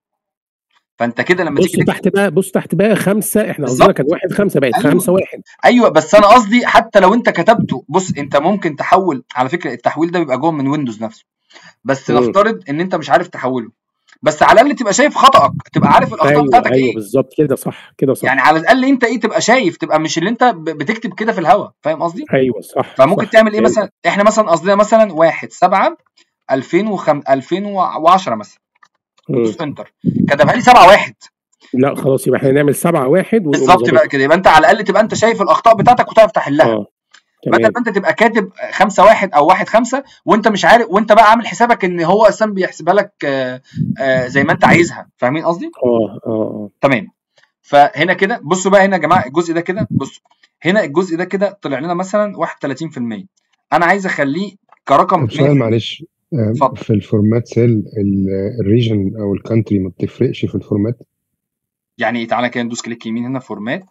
فانت كده لما بص تيجي تكتب تحت بقى بص تحت بقى خمسة احنا قصدنا بالظبط كان واحد خمسة بقت ايوه خمسة واحد ايوه بس انا قصدي حتى لو انت كتبته بص انت ممكن تحول على فكره التحويل ده بيبقى جوه من ويندوز نفسه بس مم. نفترض ان انت مش عارف تحوله بس على الاقل تبقى شايف خطأك تبقى عارف الاخطاء ايوه بتاعتك ايوه ايه بالظبط كده صح كده صح يعني على الاقل انت ايه تبقى شايف تبقى مش اللي انت ب- بتكتب كده في الهوا فاهم قصدي ايوه صح فممكن صح تعمل ايه فهمت مثلا احنا مثلا قصدنا مثلا 1 7 2005 2010 مثلا مم. ودوس انتر كتبها لي 7 1 لا خلاص يبقى احنا نعمل سبعة واحد ونقوم بالظبط بقى ظابطها كده يبقى انت على الاقل تبقى انت شايف الاخطاء بتاعتك وتعرف تحلها اه بدل تمام ما انت تبقى كاتب 5 1 او 1 5 وانت مش عارف وانت بقى عامل حسابك ان هو اصلا بيحسبها لك آه، آه، زي ما انت عايزها فاهمين قصدي؟ اه اه اه تمام فهنا كده بصوا بقى هنا يا جماعه الجزء ده كده بصوا هنا الجزء ده كده طلع لنا مثلا 31% انا عايز اخليه كرقم طب سؤال معلش آه، اتفضل في الفورمات سيل ال- الريجن او الكانتري ما بتفرقش في الفورمات يعني تعالى كده ندوس كليك يمين هنا فورمات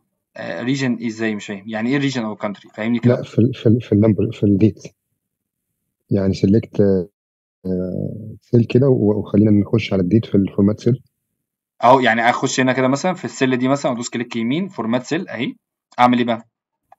ريجن ازاي مش فاهم يعني ايه ريجن او كانتري فاهمني كده لا في ال في ال في النمبر في الديت يعني سيلكت سيل كده و- وخلينا نخش على الديت في الفورمات سيل اهو يعني اخش هنا كده مثلا في السيل دي مثلا وادوس كليك يمين فورمات سيل اهي اعمل ايه بقى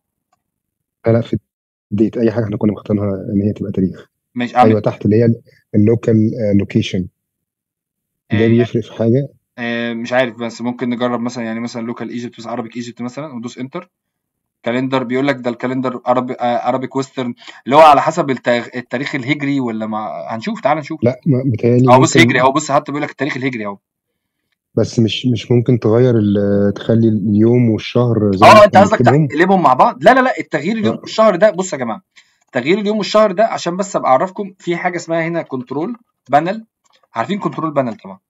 لا لا في الديت اي حاجه احنا كنا مختارينها ان هي تبقى تاريخ مش اعمل ايوه تحت اللي هي اللوكال لوكيشن آه ده يعني بيفرق في حاجه آه مش عارف بس ممكن نجرب مثلا يعني مثلا لوكال ايجيبت بس عربيك ايجيبت مثلا وندوس انتر كالندر بيقول لك ده الكالندر عربي عربيك ويسترن اللي هو على حسب التاريخ, التاريخ الهجري ولا ما هنشوف تعال نشوف لا ما بيتهيألي اهو بص هجري ممكن اهو بص حتى بيقول لك التاريخ الهجري اهو بس مش مش ممكن تغير ال- تخلي اليوم والشهر زي ما اه انت احنا قصدك بنكتبهم تقلبهم مع بعض لا لا لا التغيير اليوم آه. والشهر ده بص يا جماعه تغيير اليوم والشهر ده عشان بس ابقى اعرفكم في حاجه اسمها هنا كنترول بانل عارفين كنترول بانل طبعا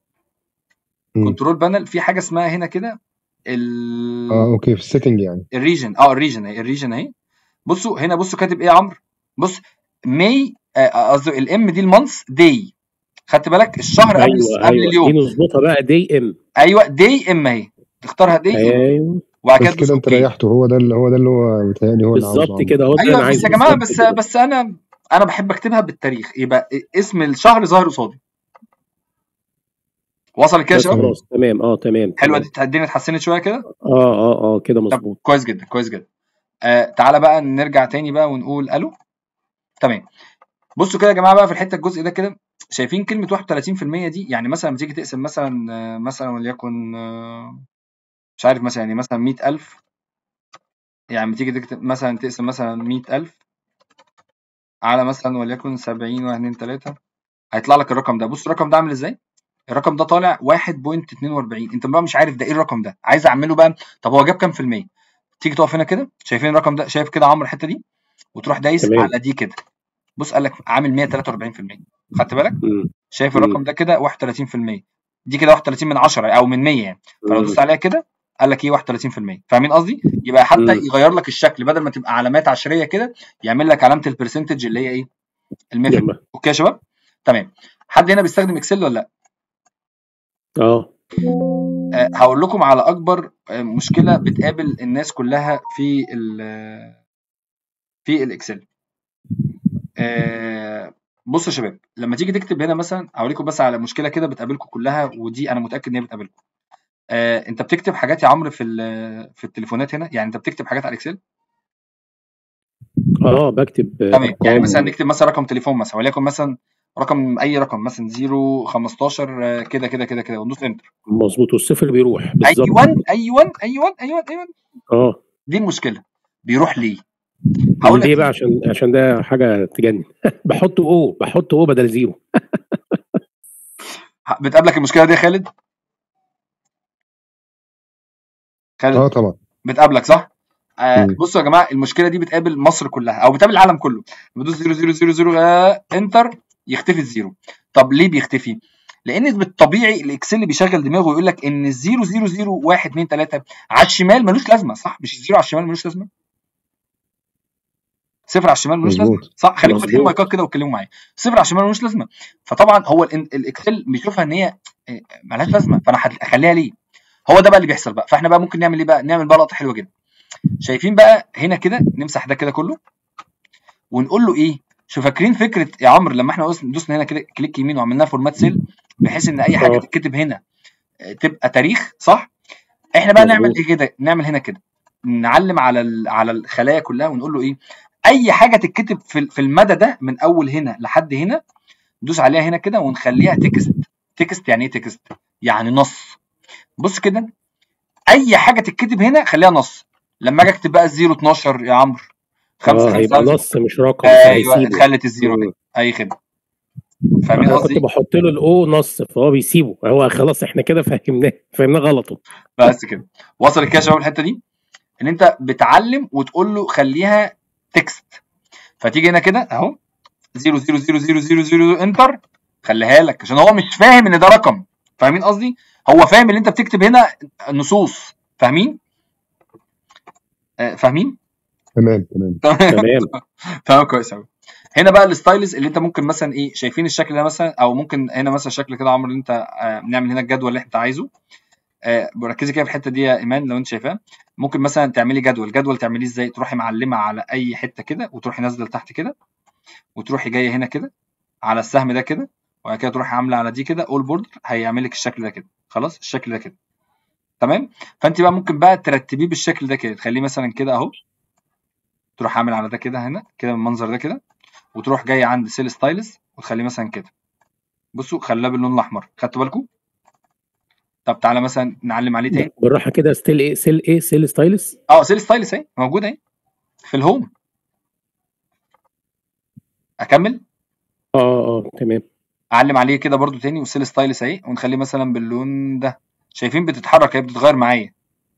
مم. كنترول بانل في حاجه اسمها هنا كده ال اه اوكي في السيتنج يعني الريجن اه الريجن اهي الريجن اهي بصوا هنا بصوا كاتب ايه يا عمرو بص ماي آه، قصدي الام دي المانث داي خدت بالك الشهر قبل ايوه قبل ايوه دي اليوم نظبطها بقى دي ام ايوه داي ام اهي تختارها داي ام ايوه وبعد كده بس تدوس كده انت اوكي ريحته هو ده اللي هو ده اللي هو بيتهيألي هو اللي عاوزه بالظبط عمرو كده هو ده اللي انا ايوه بس عايزه يا جماعه بالظبط بس كده بس انا انا بحب اكتبها بالتاريخ يبقى اسم الشهر ظاهر قصادي وصل كده يا بس شباب خلاص تمام اه تمام حلوه تمام دي الدنيا اتحسنت شويه كده اه اه اه كده طب مظبوط كويس جدا كويس جدا آه تعالى بقى نرجع تاني بقى ونقول الو تمام بصوا كده يا جماعه بقى في الحته الجزء ده كده شايفين كلمه 31% دي يعني مثلا لما تيجي تقسم مثلا آه، مثلا وليكن آه، مش عارف مثلا يعني مثلا 100000 يعني لما تيجي تكتب مثلا تقسم مثلا 100000 على مثلا وليكن 70 1 2 3 هيطلع لك الرقم ده بص الرقم ده عامل ازاي الرقم ده طالع 1.42 انت بقى مش عارف ده ايه الرقم ده عايز اعمله بقى طب هو جاب كام في المية تيجي تقف هنا كده شايفين الرقم ده شايف كده عمرو الحته دي وتروح دايس تمام على دي كده بص قال لك عامل 143% خدت بالك مم. شايف مم. الرقم ده كده 31% دي كده 31 من 10 او من 100 يعني فلو مم. دوست عليها كده قال لك ايه 31% فاهمين قصدي يبقى حتى مم. يغير لك الشكل بدل ما تبقى علامات عشريه كده يعمل لك علامه البرسنتج اللي هي ايه ال 100% جنبها. اوكي يا شباب تمام حد هنا بيستخدم اكسل ولا لا اه آه، هقول لكم على اكبر آه، مشكله بتقابل الناس كلها في ال في الاكسل آه، بصوا يا شباب لما تيجي تكتب هنا مثلا هوريكم بس على مشكله كده بتقابلكم كلها ودي انا متاكد ان هي بتقابلكم آه، انت بتكتب حاجات يا عمرو في ال- في التليفونات هنا يعني انت بتكتب حاجات على الاكسل اه بكتب آه، تمام يعني ارقام مثلا نكتب مثلا رقم تليفون مثلا وليكن مثلا رقم اي رقم مثلا 0 15 آه، كده كده كده كده وندوس انتر مظبوط والصفر بيروح بالظبط ايوه ايوه ايوه ايوه ايوه اه دي المشكله بيروح ليه هقول لك ليه بقى ليه. عشان عشان ده حاجه تجنن بحط او بحط او بدل زيرو بتقابلك المشكله دي يا خالد خالد اه طبعا بتقابلك صح آه مم. بصوا يا جماعه المشكله دي بتقابل مصر كلها او بتقابل العالم كله بدوس 0 0 0 0 آه انتر يختفي الزيرو طب ليه بيختفي لان بالطبيعي الاكسل بيشغل دماغه ويقول لك ان الزيرو 0 0 1 2 3 على الشمال ملوش لازمه صح مش الزيرو على الشمال ملوش لازمه صفر على الشمال ملوش لازمه مظبوط صح خليكم فاتحين مظبوط. مايكات كده واتكلموا معايا صفر على الشمال ملوش لازمه فطبعا هو ال- الاكسل بيشوفها ان هي آه، ملهاش لازمه فانا هخليها ليه هو ده بقى اللي بيحصل بقى فاحنا بقى ممكن نعمل ايه بقى نعمل بقى لقطه حلوه جدا شايفين بقى هنا كده نمسح ده كده كله ونقول له ايه شو فاكرين فكره يا عمرو لما احنا دوسنا دوسنا هنا كده كليك يمين وعملناها فورمات سيل بحيث ان اي حاجه اه. تتكتب هنا آه، تبقى تاريخ صح احنا بقى نعمل مظبوط. ايه كده نعمل هنا كده نعلم على ال- على الخلايا كلها ونقول له ايه اي حاجه تتكتب في ال- في المدى ده من اول هنا لحد هنا ندوس عليها هنا كده ونخليها تكست تكست يعني ايه تكست يعني نص بص كده اي حاجه تتكتب هنا خليها نص لما اجي اكتب بقى الزيرو 12 يا عمرو 5 اه هيبقى 5 نص مش رقم ايوه فهيسيبه اتخلت الزيرو مم. كده اي خدمه فاهمين انا كنت قصدي بحط له الاو نص فهو بيسيبه هو خلاص احنا كده فهمناه فهمناه غلطه بس كده وصل كده يا شباب الحته دي ان انت بتعلم وتقول له خليها تكست فتيجي هنا كده اهو 0 0 0 0 0 0 انتر خليها لك عشان هو مش فاهم ان ده رقم فاهمين قصدي هو فاهم ان انت بتكتب هنا نصوص فاهمين آه، فاهمين تمام تمام تمام تمام كويس قوي هنا بقى الستايلز اللي انت ممكن مثلا ايه شايفين الشكل ده مثلا او ممكن هنا مثلا شكل كده عمرو اللي انت آه نعمل هنا الجدول اللي انت عايزه آه ركزي كده في الحته دي يا ايمان لو انت شايفاها ممكن مثلا تعملي جدول جدول تعمليه ازاي تروحي معلمه على اي حته كده وتروحي نازله لتحت كده وتروحي جايه هنا كده على السهم ده كده وبعد كده تروحي عامله على دي كده اول بوردر هيعمل لك الشكل ده كده خلاص الشكل ده كده تمام فانت بقى ممكن بقى ترتبيه بالشكل ده كده تخليه مثلا كده اهو تروح عامل على ده كده هنا كده بالمنظر ده كده وتروح جاي عند سيل ستايلز وتخليه مثلا كده بصوا خلاه باللون الاحمر خدتوا بالكم طب تعالى مثلا نعلم عليه تاني بالراحه كده ستيل ايه سيل ايه سيل ستايلس اه سيل ستايلز اهي موجوده اهي في الهوم اكمل اه اه تمام اعلم عليه كده برضو تاني وسيل ستايلز اهي ونخليه مثلا باللون ده شايفين بتتحرك هي بتتغير معايا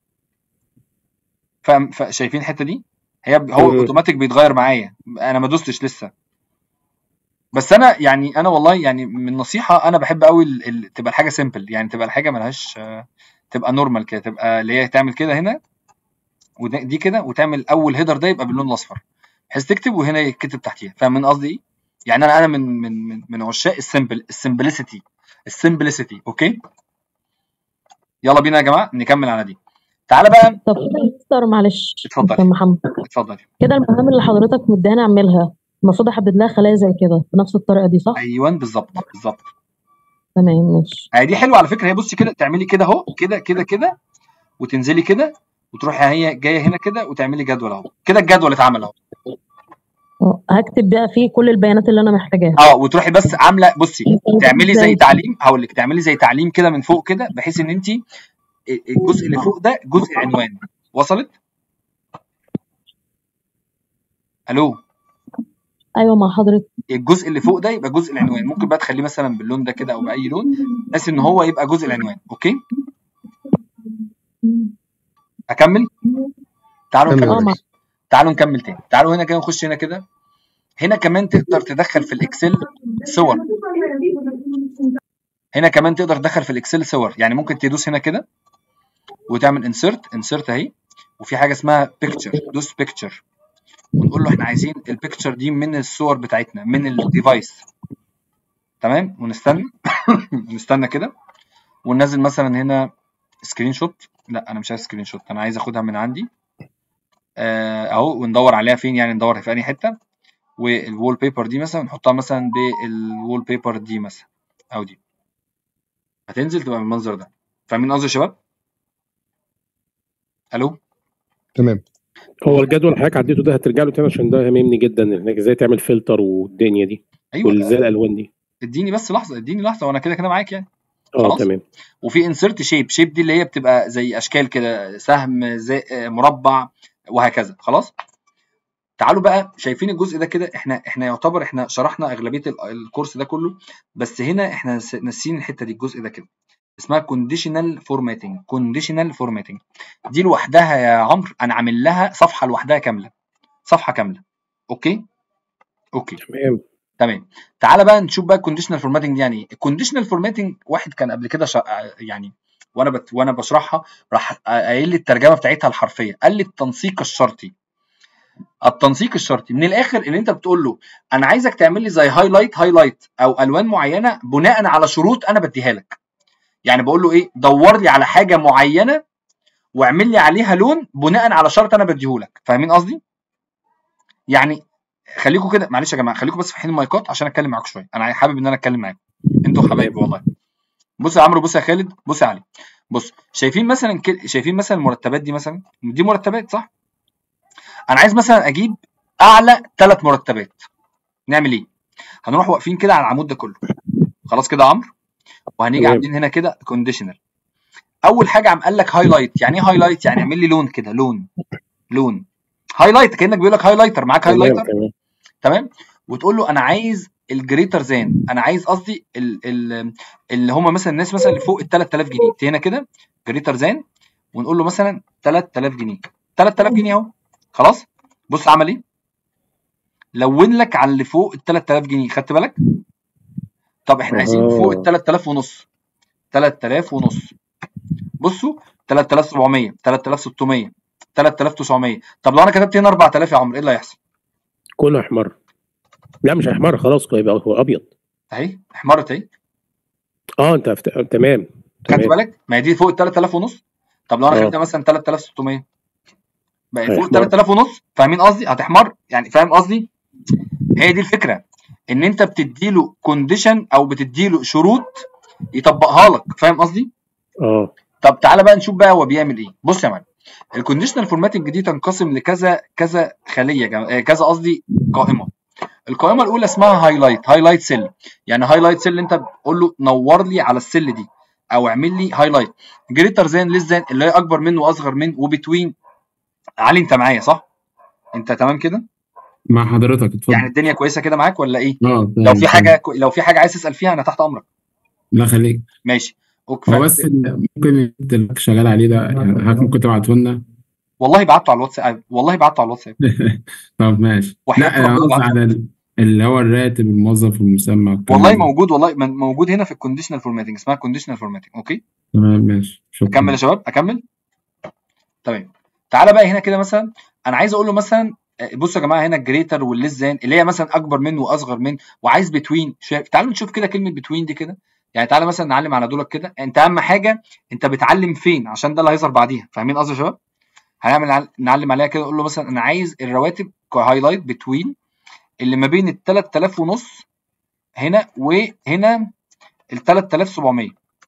فاهم ف- شايفين الحته دي هي ب- هو مم. اوتوماتيك بيتغير معايا انا ما دوستش لسه بس انا يعني انا والله يعني من نصيحه انا بحب قوي ال... ال... تبقى الحاجه سيمبل يعني تبقى الحاجه ملهاش آه، تبقى نورمال كده تبقى اللي هي تعمل كده هنا ودي كده وتعمل اول هيدر ده يبقى باللون الاصفر بحيث تكتب وهنا يتكتب تحتيها فاهم من قصدي ايه؟ يعني انا انا من من من, من عشاق السيمبل السمبلسيتي السمبلسيتي اوكي يلا بينا يا جماعه نكمل على دي تعالى بقى طب كده يا مستر معلش اتفضلي. مستر محمد اتفضل كده المهام اللي حضرتك مداني اعملها المفروض احدد لها خلايا زي كده بنفس الطريقه دي صح؟ ايوه بالظبط بالظبط تمام ماشي هي دي حلوه على فكره هي بصي كده تعملي كده اهو كده كده كده وتنزلي كده وتروحي هي جايه هنا كده وتعملي جدول اهو كده الجدول اتعمل اهو اه، هكتب بقى فيه كل البيانات اللي انا محتاجاها اه وتروحي بس عامله بصي تعملي زي تعليم هقول لك تعملي زي تعليم كده من فوق كده بحيث ان انت الجزء اللي فوق ده جزء عنوان وصلت الو ايوه مع حضرتك الجزء اللي فوق ده يبقى جزء العنوان ممكن بقى تخليه مثلا باللون ده كده او باي لون بحيث ان هو يبقى جزء العنوان اوكي اكمل تعالوا كمل نكمل اه مع تعالوا نكمل تاني تعالوا هنا كده نخش هنا كده هنا كمان تقدر تدخل في الاكسل صور هنا كمان تقدر تدخل في الاكسل صور يعني ممكن تدوس هنا كده وتعمل انسرت انسرت اهي وفي حاجه اسمها بيكتشر دوس بيكتشر ونقول له احنا عايزين البيكتشر دي من الصور بتاعتنا من الديفايس تمام ونستنى نستنى كده وننزل مثلا هنا سكرين شوت لا انا مش عايز سكرين شوت انا عايز اخدها من عندي آه، اهو وندور عليها فين يعني ندور في انهي حته والوول بيبر دي مثلا نحطها مثلا بالوول بيبر دي مثلا او دي هتنزل تبقى بالمنظر ده فاهمين قصدي يا شباب الو تمام هو الجدول اللي حضرتك عديته ده هترجع له تاني عشان ده هاممني جدا انك ازاي تعمل فلتر والدنيا دي ايوه وازاي الالوان دي اديني بس لحظه اديني لحظه وانا كده كده معاك يعني اه خلاص. تمام وفي انسرت شيب شيب دي اللي هي بتبقى زي اشكال كده سهم زي مربع وهكذا خلاص تعالوا بقى شايفين الجزء ده كده احنا احنا يعتبر احنا شرحنا اغلبيه ال- الكورس ده كله بس هنا احنا نس- ناسيين الحته دي الجزء ده كده اسمها كونديشنال فورماتنج كونديشنال فورماتنج دي لوحدها يا عمرو انا عامل لها صفحه لوحدها كامله صفحه كامله اوكي اوكي تمام تمام تعالى بقى نشوف بقى الكونديشنال فورماتنج يعني ايه الكونديشنال فورماتنج واحد كان قبل كده شا... يعني وانا بت... وانا بشرحها راح قايل لي الترجمه بتاعتها الحرفيه قال لي التنسيق الشرطي التنسيق الشرطي من الاخر اللي انت بتقول له انا عايزك تعمل لي زي هايلايت هايلايت او الوان معينه بناء على شروط انا بديها لك يعني بقول له ايه دور لي على حاجه معينه واعمل لي عليها لون بناء على شرط انا بديهولك فاهمين قصدي يعني خليكم كده معلش يا جماعه خليكم بس فاتحين المايكات عشان اتكلم معاكم شويه انا حابب ان انا اتكلم معاكم انتوا حبايبي والله بص يا عمرو بص يا خالد بص يا علي بص شايفين مثلا كده شايفين مثلا المرتبات دي مثلا دي مرتبات صح انا عايز مثلا اجيب اعلى ثلاث مرتبات نعمل ايه هنروح واقفين كده على العمود ده كله خلاص كده يا عمرو وهنيجي تمام. عاملين هنا كده كونديشنال اول حاجه عم قال لك هايلايت يعني ايه هايلايت يعني اعمل لي لون كده لون لون هايلايت كانك بيقول لك هايلايتر معاك تمام هايلايتر تمام تمام وتقول له انا عايز الجريتر زان انا عايز قصدي ال- ال- اللي هم مثلا الناس مثلا اللي فوق ال 3000 جنيه هنا كده جريتر زان ونقول له مثلا 3000 جنيه 3000 جنيه اهو خلاص بص عمل ايه لون لك على اللي فوق ال 3000 جنيه خدت بالك طب احنا عايزين فوق ال اه 3000 ونص 3000 ونص بصوا 3700 3600 3900 طب لو انا كتبت هنا 4000 يا عمرو ايه اللي هيحصل كله احمر لا مش احمر خلاص يبقى هو ابيض اهي احمرت اهي اه انت فت... تمام خدت تمام بالك ما هي دي فوق ال 3000 ونص طب لو انا اه خليتها مثلا 3600 بقى فوق ال هيحمر 3000 ونص فاهمين قصدي هتحمر يعني فاهم قصدي هي دي الفكره ان انت بتديله كونديشن او بتديله شروط يطبقها لك فاهم قصدي اه طب تعالى بقى نشوف بقى هو بيعمل ايه بص يا معلم الكونديشنال فورماتنج دي تنقسم لكذا كذا خليه جم- آه، كذا قصدي قائمه القائمه الاولى اسمها هايلايت هايلايت سيل يعني هايلايت سيل انت بتقول له نور لي على السيل دي او اعمل لي هايلايت جريتر زان ليس زان اللي هي اكبر منه واصغر منه وبتوين علي انت معايا صح انت تمام كده مع حضرتك يعني اتفضل الدنيا كويسه كده معاك ولا ايه اه لو تمام في تمام حاجه لو في حاجه عايز تسال فيها انا تحت امرك لا خليك ماشي اوكي هو ف... بس ال- ممكن انت اللي شغال عليه ده يعني حضرتك ممكن تبعته لنا والله بعته على الواتساب والله بعته على الواتساب طب ماشي وحياه لا انا ربنا قصدي بعته على ال- اللي هو الراتب الموظف المسمى والكلام والله ده موجود والله من- موجود هنا في الكونديشنال فورماتنج اسمها كونديشنال فورماتنج اوكي تمام ماشي اكمل يا شكرا شباب اكمل تمام تعالى بقى هنا كده مثلا انا عايز اقول له مثلا آه، بصوا يا جماعه هنا الجريتر والليس زان اللي هي مثلا اكبر منه واصغر منه وعايز بتوين شايف تعالوا نشوف كده كلمه بتوين دي كده يعني تعالى مثلا نعلم على دولك كده انت اهم حاجه انت بتعلم فين عشان ده اللي هيظهر بعديها فاهمين قصدي يا شباب هنعمل عل- نعلم عليها كده نقول له مثلا انا عايز الرواتب هايلايت بتوين اللي ما بين ال 3000 ونص هنا وهنا ال 3700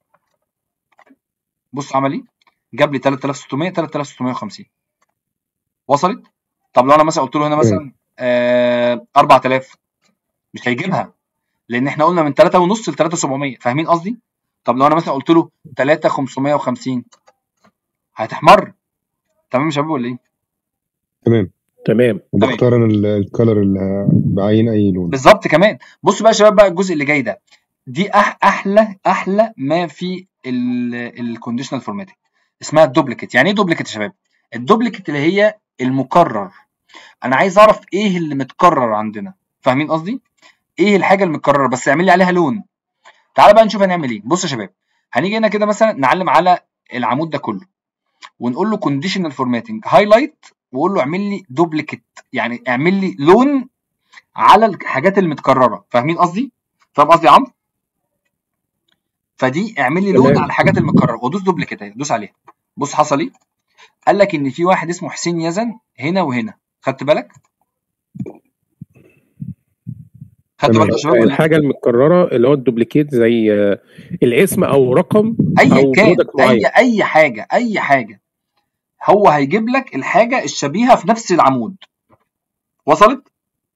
بص عمل ايه جاب لي 3600 3650 وصلت طب لو انا مثلا قلت له هنا تمام مثلا آه 4000 مش هيجيبها لان احنا قلنا من 3 ونص ل 3700 فاهمين قصدي طب لو انا مثلا قلت له 3550 هتحمر تمام يا شباب ولا ايه تمام تمام تمام وبختار انا ال- الكالر اللي بعين اي لون بالظبط كمان بصوا بقى يا شباب بقى الجزء اللي جاي ده دي أح احلى احلى ما في الكونديشنال فورماتنج اسمها الدوبليكيت يعني ايه دوبليكيت يا شباب الدوبليكيت اللي هي المكرر انا عايز اعرف ايه اللي متكرر عندنا فاهمين قصدي ايه الحاجه المتكرره بس اعمل لي عليها لون تعالى بقى نشوف هنعمل ايه بص يا شباب هنيجي هنا كده مثلا نعلم على العمود ده كله ونقول له كونديشنال فورماتنج هايلايت واقول له اعمل لي دوبليكيت يعني اعمل لي لون على الحاجات المتكرره فاهمين قصدي فاهم قصدي يا عمرو فدي اعمل لي لون تمام. على الحاجات المتكرره ودوس دوبليكيت اهي دوس عليها بص حصل ايه قال لك ان في واحد اسمه حسين يزن هنا وهنا خدت بالك خدت تمام. بالك يا شباب ولا إيه؟ الحاجه المتكرره اللي هو الدوبليكيت زي آه، الاسم او رقم اي او كان برودكت اي معين اي حاجه اي حاجه هو هيجيب لك الحاجه الشبيهه في نفس العمود وصلت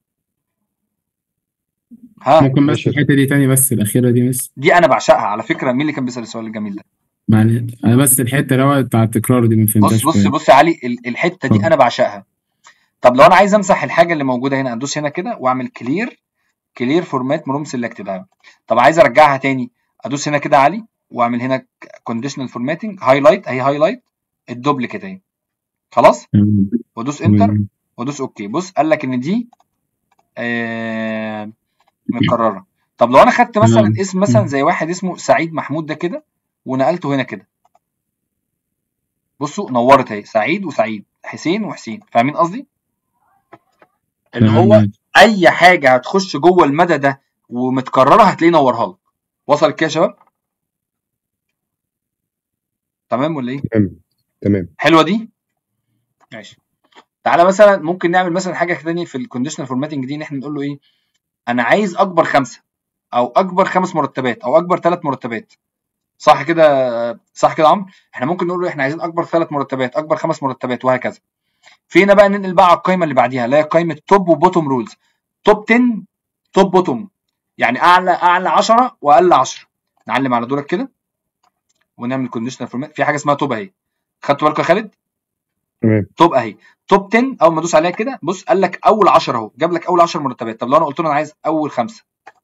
ها ممكن بس ماشي. الحتة دي تاني بس الأخيرة دي بس دي انا بعشقها على فكره مين اللي كان بيسال السؤال الجميل ده معلش أنا بس الحتة اللي هو بتاع التكرار دي ما بص فهمتهاش بص كويس بص يا علي ال- الحته دي اتفضل. انا بعشقها طب لو انا عايز امسح الحاجه اللي موجوده هنا ادوس هنا كده واعمل كلير كلير فورمات مروم سيلكتد طب عايز ارجعها تاني ادوس هنا كده يا علي واعمل هنا كونديشنال فورماتنج هايلايت اهي هايلايت الدوبليكيت اهي خلاص تمام. وادوس انتر تمام. وادوس اوكي بص قال لك ان دي آه متكرره طب لو انا خدت مثلا تمام. اسم مثلا مم. زي واحد اسمه سعيد محمود ده كده ونقلته هنا كده بصوا نورت اهي سعيد وسعيد حسين وحسين فاهمين قصدي اللي تمام هو ماشي. اي حاجه هتخش جوه المدى ده ومتكرره هتلاقيه نورها لك وصلت كده يا شباب تمام ولا ايه تمام تمام حلوه دي ماشي تعالى مثلا ممكن نعمل مثلا حاجه تانية في الكونديشنال فورماتنج دي ان احنا نقول له ايه انا عايز اكبر خمسه او اكبر خمس مرتبات او اكبر ثلاث مرتبات صح كده صح كده يا عمرو احنا ممكن نقول له احنا عايزين اكبر ثلاث مرتبات اكبر خمس مرتبات وهكذا فينا بقى ننقل بقى على القائمه اللي بعديها اللي هي قائمه توب وبوتوم رولز توب 10 توب بوتوم يعني اعلى اعلى 10 واقل 10 نعلم على دولك كده ونعمل كونديشنال فورمات في حاجه اسمها توب اهي خدتوا بالكم يا خالد تمام توب اهي توب 10 اول ما ادوس عليها كده بص قال لك اول 10 اهو جاب لك اول 10 مرتبات طب لو انا قلت له انا عايز اول خمسه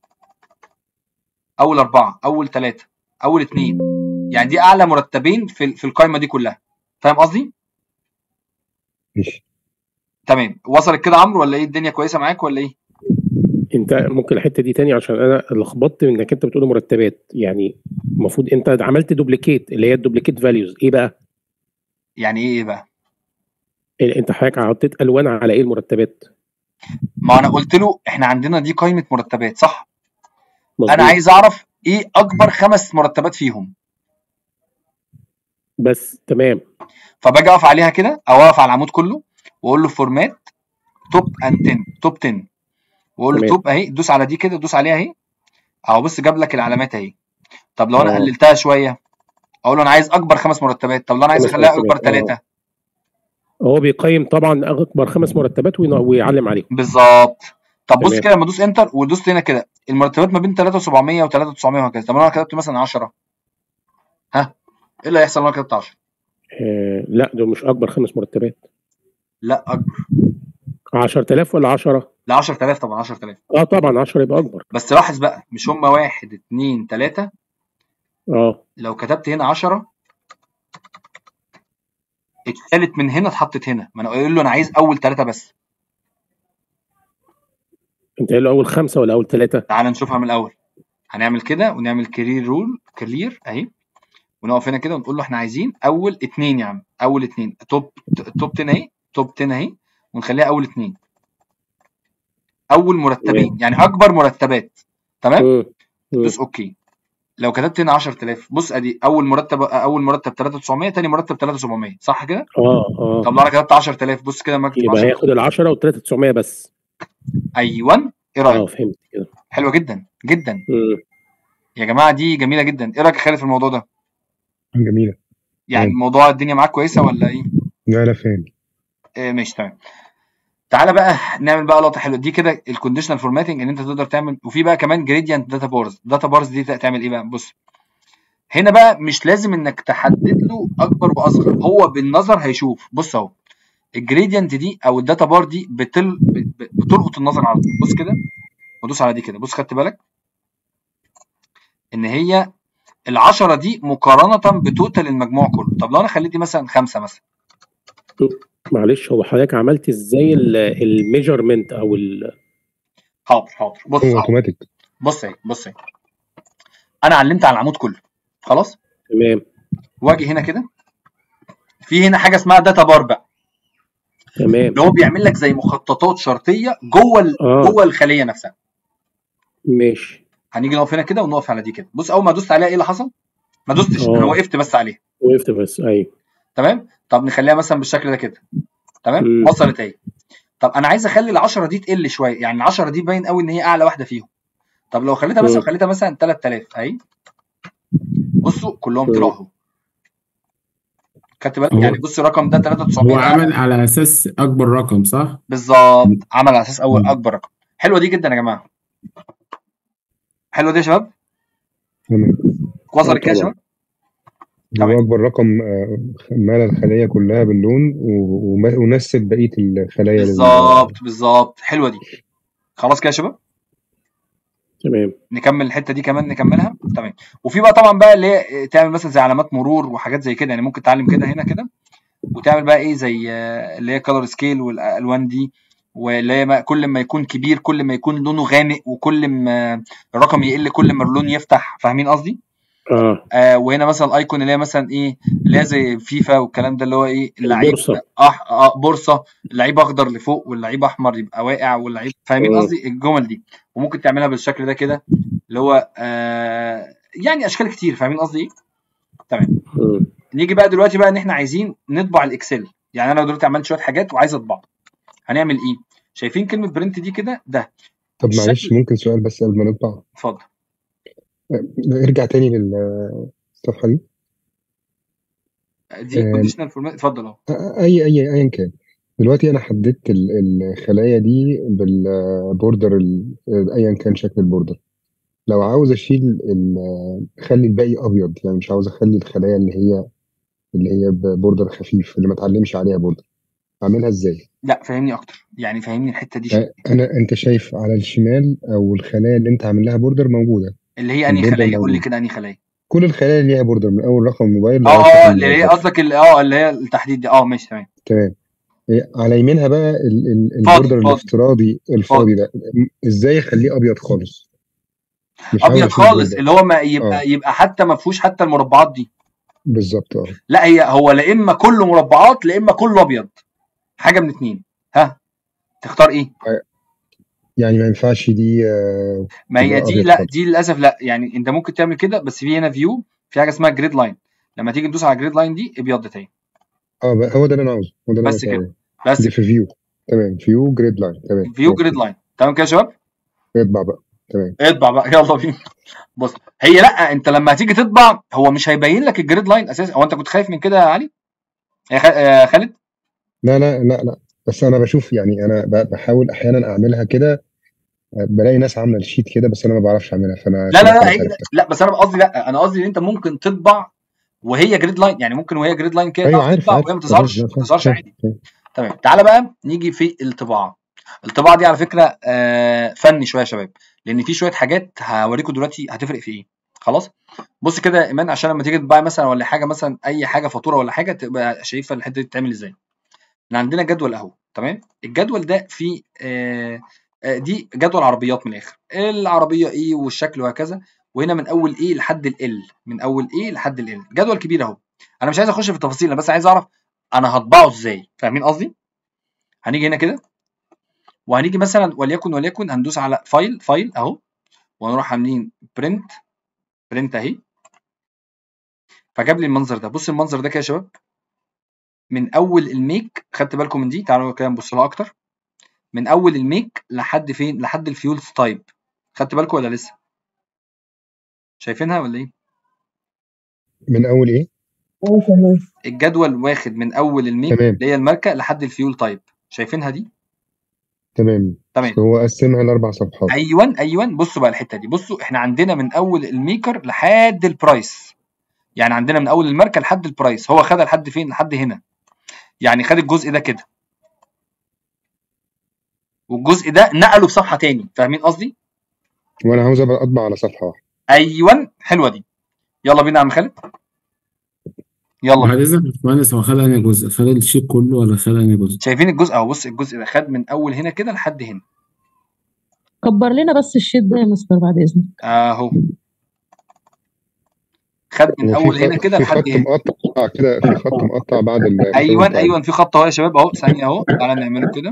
اول اربعه اول ثلاثه اول اثنين يعني دي اعلى مرتبين في في القائمه دي كلها فاهم قصدي ماشي تمام وصلت كده عمرو ولا ايه الدنيا كويسه معاك ولا ايه انت ممكن الحته دي تاني عشان انا لخبطت من انك انت بتقول مرتبات يعني المفروض انت عملت دوبليكيت اللي هي الدوبليكيت فاليوز ايه بقى؟ يعني ايه بقى إيه انت حضرتك حطيت الوان على ايه المرتبات؟ ما انا قلت له احنا عندنا دي قائمه مرتبات صح مظبوط انا عايز اعرف ايه اكبر خمس مرتبات فيهم بس تمام فباجي اقف عليها كده او اقف على العمود كله واقول له فورمات توب اند 10 توب 10 واقول له تمام. توب اهي دوس على دي كده دوس عليها اهي اهو بص جاب لك العلامات اهي طب لو انا اه. قللتها شويه اقول له انا عايز اكبر خمس مرتبات طب لو انا عايز خمس اخليها مرتبات، اكبر اه. ثلاثه هو بيقيم طبعا اكبر خمس مرتبات وين- ويعلم عليهم بالظبط طب بص تمام. كده لما ادوس انتر ودوست هنا كده المرتبات ما بين 3700 و 3900 وهكذا طب لو انا كتبت مثلا 10 ها ايه اللي هيحصل لو انا كتبت 10 آه لا دول مش اكبر خمس مرتبات لا اكبر 10000 ولا 10 لا 10000 طبعا 10000 اه طبعا 10 يبقى اكبر بس لاحظ بقى مش هم واحد اتنين تلاته اه لو كتبت هنا 10 اتشالت من هنا اتحطت هنا ما انا قايل له انا عايز اول ثلاثه بس انت قايل له اول خمسه ولا اول ثلاثه تعال نشوفها من الاول هنعمل كده ونعمل كارير رول كلير اهي ونقف هنا كده ونقول له احنا عايزين اول اتنين يا عم اول اتنين توب توب 10 اهي توب 10 اهي ونخليها اول اتنين اول مرتبين يعني اكبر مرتبات تمام مم. مم. دوس اوكي لو كتبت هنا 10000 بص ادي اول مرتب اول مرتب 3900 تاني مرتب 3700 صح كده اه اه طب لو انا كتبت 10000 بص كده مكتوب يبقى 10 هياخد ال 10 و 3900 بس ايوه ايه اه رايك فهمت كده حلوه جدا جدا مم. يا جماعه دي جميله جدا ايه رايك يا خالد في الموضوع ده جميلة يعني تمام. موضوع الدنيا معاك كويسه ولا ايه لا لا فاهم آه ماشي تمام تعالى بقى نعمل بقى لقطه حلوه دي كده الكونديشنال فورماتنج ان انت تقدر تعمل وفي بقى كمان جريدينت داتا بارز داتا بارز دي تعمل ايه بقى بص هنا بقى مش لازم انك تحدد له اكبر واصغر هو بالنظر هيشوف بص اهو الجريدينت دي او الداتا بار دي بتل... ب- ب- بتلقط النظر على طول بص كده ودوس على دي كده بص خدت بالك ان هي العشرة دي مقارنة بتوتال المجموع كله طب لو انا خليتي مثلا خمسة مثلا معلش هو حضرتك عملت ازاي الميجرمنت او ال حاضر حاضر بص هو حاضر. اوتوماتيك بص اهي بص اهي انا علمت على العمود كله خلاص تمام واجي هنا كده في هنا حاجه اسمها داتا بار بقى تمام اللي هو بيعمل لك زي مخططات شرطيه جوه ال- اه جوه الخليه نفسها ماشي هنيجي نقف هنا كده ونقف على دي كده بص اول ما دوست عليها ايه اللي حصل ما دوستش اه. انا وقفت بس عليها وقفت بس ايوه تمام طب نخليها مثلا بالشكل ده كده تمام مم. وصلت اهي طب انا عايز اخلي ال10 دي تقل شويه يعني ال10 دي باين قوي ان هي اعلى واحده فيهم طب لو خليتها مثلا مم. خليتها مثلا 3000 اهي بصوا كلهم مم. طلعوا اهو خدت بالك هو- يعني بص الرقم ده هو 3900 عمل على اساس اكبر رقم صح؟ بالظبط عمل على اساس اول مم. اكبر رقم حلوه دي جدا يا جماعه حلوه دي يا شباب تمام وصلت كده يا طبعا. شباب تمام. هو اكبر رقم آه، مال الخليه كلها باللون و- وما- ونسب بقيه الخلايا لل- بالظبط بالظبط حلوه دي خلاص كده يا شباب تمام نكمل الحته دي كمان نكملها تمام وفي بقى طبعا بقى اللي هي تعمل مثلا زي علامات مرور وحاجات زي كده يعني ممكن تعلم كده هنا كده وتعمل بقى ايه زي آه، اللي هي كلر سكيل والالوان دي واللي هي ما- كل ما يكون كبير كل ما يكون لونه غامق وكل ما الرقم يقل كل ما اللون يفتح فاهمين قصدي؟ اه آه وهنا مثلا الايكون اللي هي مثلا ايه اللي هي زي فيفا والكلام ده اللي هو ايه اللعيب البورصة. أح... آه بورصه اللعيب اخضر لفوق واللعيب احمر يبقى واقع واللعيب فاهمين آه. قصدي الجمل دي وممكن تعملها بالشكل ده كده اللي هو آه يعني اشكال كتير فاهمين قصدي ايه تمام مم. نيجي بقى دلوقتي بقى ان احنا عايزين نطبع الاكسل يعني انا دلوقتي عملت شويه حاجات وعايز اطبع هنعمل ايه شايفين كلمه برنت دي كده ده طب الشكل- معلش ممكن سؤال بس قبل ما نطبع اتفضل ارجع تاني للصفحه دي دي آه. كونديشنال فورمات اتفضل اهو اي اي ايا كان دلوقتي انا حددت ال- الخلايا دي بالبوردر ال- ايا كان شكل البوردر لو عاوز اشيل ال- اخلي الباقي ابيض يعني مش عاوز اخلي الخلايا اللي هي اللي هي بوردر خفيف اللي ما اتعلمش عليها بوردر اعملها ازاي لا فهمني اكتر يعني فهمني الحته دي آه، انا انت شايف على الشمال او الخلايا اللي انت عامل لها بوردر موجوده اللي هي انهي البوردر خلايا قول لي موجود. كده انهي خلايا كل الخلايا اللي ليها بوردر من اول رقم موبايل اه لغايه اه رقم اللي هي البوردر. قصدك ال- اه اللي هي التحديد دي اه ماشي تمام تمام إيه، على يمينها بقى ال- ال- فاضي، البوردر فاضي. الافتراضي الفاضي ده م- ازاي اخليه ابيض خالص مش عاوز ابيض أشيل خالص border. اللي هو ما يبقى آه. يبقى حتى ما فيهوش حتى المربعات دي بالظبط اه لا هي هو لا اما كله مربعات لا اما كله ابيض حاجه من اتنين ها تختار ايه يعني ما ينفعش دي آه، ما هي يبقى دي أبيض لا خالص. دي للاسف لا يعني انت ممكن تعمل كده بس في هنا فيو في حاجه اسمها جريد لاين لما تيجي تدوس على الجريد لاين دي ابيض تاني اه بقى هو ده اللي انا عاوزه هو ده اللي بس انا كده. عاوزه بس دي في فيو تمام فيو جريد لاين تمام فيو ماشي. جريد لاين تمام كده يا شباب اطبع بقى تمام اطبع بقى يلا بينا بص هي لا انت لما هتيجي تطبع هو مش هيبين لك الجريد لاين اساسا هو انت كنت خايف من كده يا علي يا خ- يا خالد لا لا لا لا بس انا بشوف يعني انا ب- بحاول احيانا اعملها كده آه، بلاقي ناس عامله الشيت كده بس انا ما بعرفش اعملها فانا لا لا كده لا هي عرفتها. لا بس انا قصدي لا انا قصدي ان انت ممكن تطبع وهي جريد لاين يعني ممكن وهي جريد لاين كده ايوه تعرف عارف تطبع عارف وهي ما تظهرش ما فاهم، تظهرش فاهم، عادي فاهم. تمام تعالى بقى نيجي في الطباعه الطباعه دي على فكره آه، فني شويه يا شباب لان في شويه حاجات هوريكم دلوقتي هتفرق في ايه خلاص بص كده يا ايمان عشان لما تيجي تطبعي مثلا ولا حاجه مثلا اي حاجه فاتوره ولا حاجه تبقى شايفه الحته دي بتتعمل ازاي احنا عندنا جدول اهو تمام الجدول ده فيه آه آه، دي جدول عربيات من الاخر العربيه ايه والشكل وهكذا وهنا من اول ايه لحد ال من اول ايه لحد ال جدول كبير اهو انا مش عايز اخش في التفاصيل انا بس عايز اعرف انا هطبعه ازاي فاهمين قصدي هنيجي هنا كده وهنيجي مثلا وليكن وليكن هندوس على فايل فايل اهو وهنروح عاملين برنت برنت اهي فجاب لي المنظر ده بص المنظر ده كده يا شباب من اول الميك خدت بالكم من دي تعالوا كده نبص لها اكتر من اول الميك لحد فين لحد الفيولز تايب خدت بالكم ولا لسه شايفينها ولا ايه من اول ايه اه تمام الجدول واخد من اول الميك تمام. اللي هي الماركه لحد الفيول تايب شايفينها دي تمام تمام هو قسمها لاربع صفحات ايوه ايوه بصوا بقى الحته دي بصوا احنا عندنا من اول الميكر لحد البرايس يعني عندنا من اول الماركه لحد البرايس هو خدها لحد فين لحد هنا يعني خد الجزء ده كده والجزء ده نقله في صفحه تاني فاهمين قصدي وانا عاوز ابقى اطبع على صفحه واحده ايوه حلوه دي يلا بينا يا عم خالد يلا بعد اذنك يا باشمهندس هو خد انهي جزء؟ خد الشيك كله ولا خد انهي جزء؟ شايفين الجزء اهو بص الجزء ده خد من اول هنا كده لحد هنا كبر لنا بس الشيت ده يا مستر بعد اذنك اهو خد من هو اول في هنا خط كده في لحد خط هنا مقطع كده في خط مقطع بعد ال ايوه بعد ايوه في خط اهو يا شباب اهو ثانيه اهو تعالى نعمله كده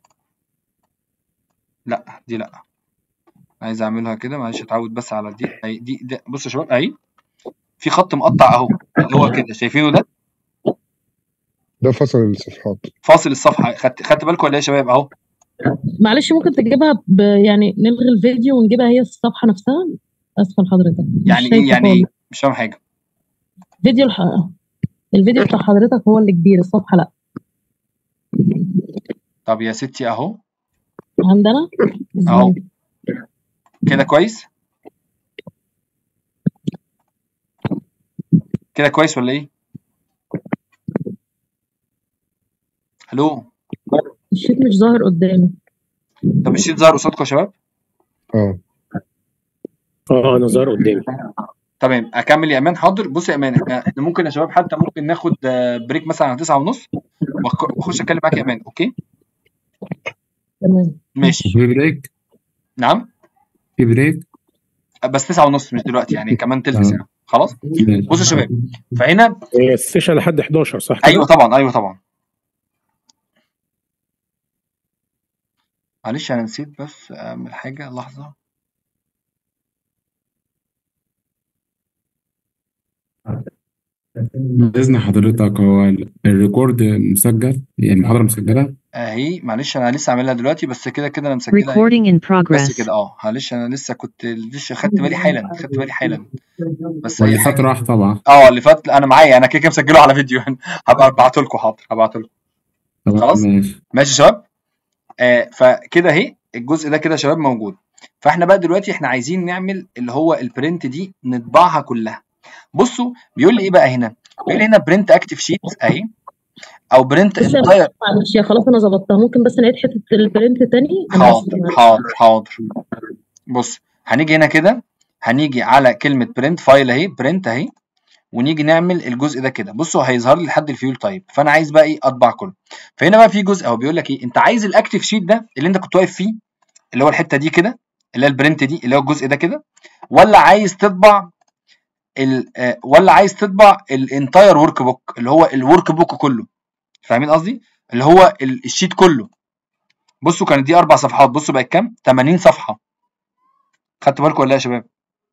لا دي لا عايز اعملها كده معلش اتعود بس على دي أي دي, دي بصوا يا شباب اهي في خط مقطع اهو اللي هو كده شايفينه ده ده فصل الصفحات فاصل الصفحه خدت خدت بالكم ولا ايه يا شباب اهو معلش ممكن تجيبها ب... يعني نلغي الفيديو ونجيبها هي الصفحه نفسها اسفه لحضرتك مش يعني ايه شايفه يعني ايه خالص مش فاهم حاجه فيديو الح... الفيديو بتاع حضرتك هو اللي كبير الصفحه لا طب يا ستي اهو عندنا اهو ازاي كده كويس كده كويس ولا ايه الو الشيت مش ظاهر قدامي طب الشيت ظهر قصادكم يا شباب اه اه انا ظاهر قدامي تمام اكمل يا امان حاضر بص يا امان احنا إحنا ممكن يا شباب حتى ممكن ناخد آه، بريك مثلا على 9 ونص واخش اتكلم معاك يا امان اوكي تمام ماشي في بريك نعم في بريك بس 9 ونص مش دلوقتي يعني كمان تلت تمام. ساعه خلاص ماشي. بصوا يا شباب فهنا هي السيشن لحد 11 صح كده؟ ايوه طبعا ايوه طبعا معلش انا نسيت بس اعمل حاجه لحظه بإذن حضرتك هو ال- الريكورد مسجل يعني المحاضرة مسجلة اهي معلش انا لسه عاملها دلوقتي بس كده كده انا مسجلها اهي. Recording in بس progress. كده اه معلش انا لسه كنت لسه خدت بالي حالا خدت بالي حالا بس اي واللي فات حاجه راح طبعا اه اللي فات انا معايا انا كده كده مسجله على فيديو هبقى ابعته لكم حاضر هبعته لكم طبعا خلاص ماشي ماشي يا شباب آه فكده اهي الجزء ده كده يا شباب موجود فاحنا بقى دلوقتي احنا عايزين نعمل اللي هو البرنت دي نطبعها كلها بصوا بيقول لي ايه بقى هنا بيقول لي هنا برنت اكتف شيت اهي او برنت بس انتاير معلش يا خلاص انا ظبطتها ممكن بس نعيد حته البرنت تاني انا حاضر اسفه حاضر حاضر بص هنيجي هنا كده هنيجي على كلمة برنت فايل اهي برنت اهي ونيجي نعمل الجزء ده كده بصوا هيظهر لي لحد الفيول تايب فانا عايز بقى ايه اطبع كله فهنا بقى في جزء اهو بيقول لك ايه انت عايز الاكتف شيت ده اللي انت كنت واقف فيه اللي هو الحته دي كده اللي هي البرنت دي اللي هو الجزء ده كده ولا عايز تطبع ال آه، ولا عايز تطبع الانتاير ورك بوك اللي هو الورك بوك كله فاهمين قصدي اللي هو ال- الشيت كله بصوا كانت دي اربع صفحات بصوا بقت كام 80 صفحه خدتوا بالكم ولا إيه يا شباب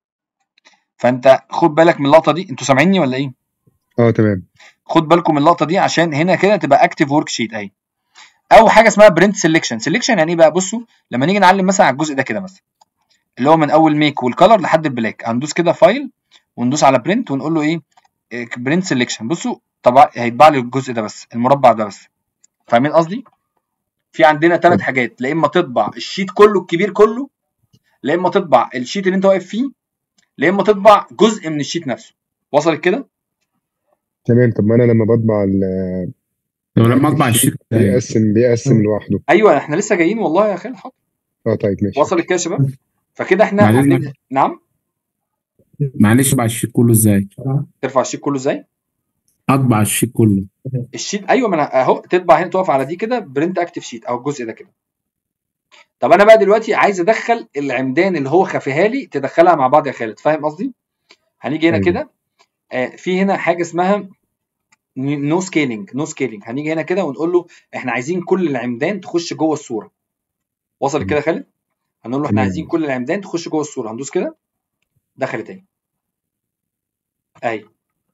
فانت خد بالك من اللقطه دي انتوا سامعيني ولا ايه اه تمام خد بالكم من اللقطه دي عشان هنا كده تبقى اكتف ورك شيت اهي او حاجه اسمها برنت سيلكشن سيلكشن يعني ايه بقى بصوا لما نيجي نعلم مثلا على الجزء ده كده مثلا اللي هو من اول ميك والكلر لحد البلاك هندوس كده فايل وندوس على برنت ونقول له ايه برنت سيلكشن بصوا طبعا هيطبع لي الجزء ده بس المربع ده بس فاهمين قصدي في عندنا ثلاث حاجات لا اما تطبع الشيت كله الكبير كله لا اما تطبع الشيت اللي انت واقف فيه لا اما تطبع جزء من الشيت نفسه وصلت كده تمام طب ما انا لما بطبع ال- لو لما اطبع الشيت بيقسم بيقسم لوحده ايوه احنا لسه جايين والله يا خالد حاضر اه طيب ماشي وصلت كده يا شباب فكده احنا بعدين هنبدأ- نعم معلش اطبع الشيت كله ازاي؟ ترفع الشيت كله ازاي اطبع الشيت كله الشيت ايوه ما انا اهو تطبع هنا تقف على دي كده برنت اكتف شيت او الجزء ده كده طب انا بقى دلوقتي عايز ادخل العمدان اللي هو خافيها لي تدخلها مع بعض يا خالد فاهم قصدي هنيجي هنا أيوة. كده آه في هنا حاجه اسمها نو سكيلينج نو سكيلينج هنيجي هنا كده ونقول له احنا عايزين كل العمدان تخش جوه الصوره وصل كده يا خالد هنقول له احنا تمام. عايزين كل العمدان تخش جوه الصوره هندوس كده دخلت اهي اهي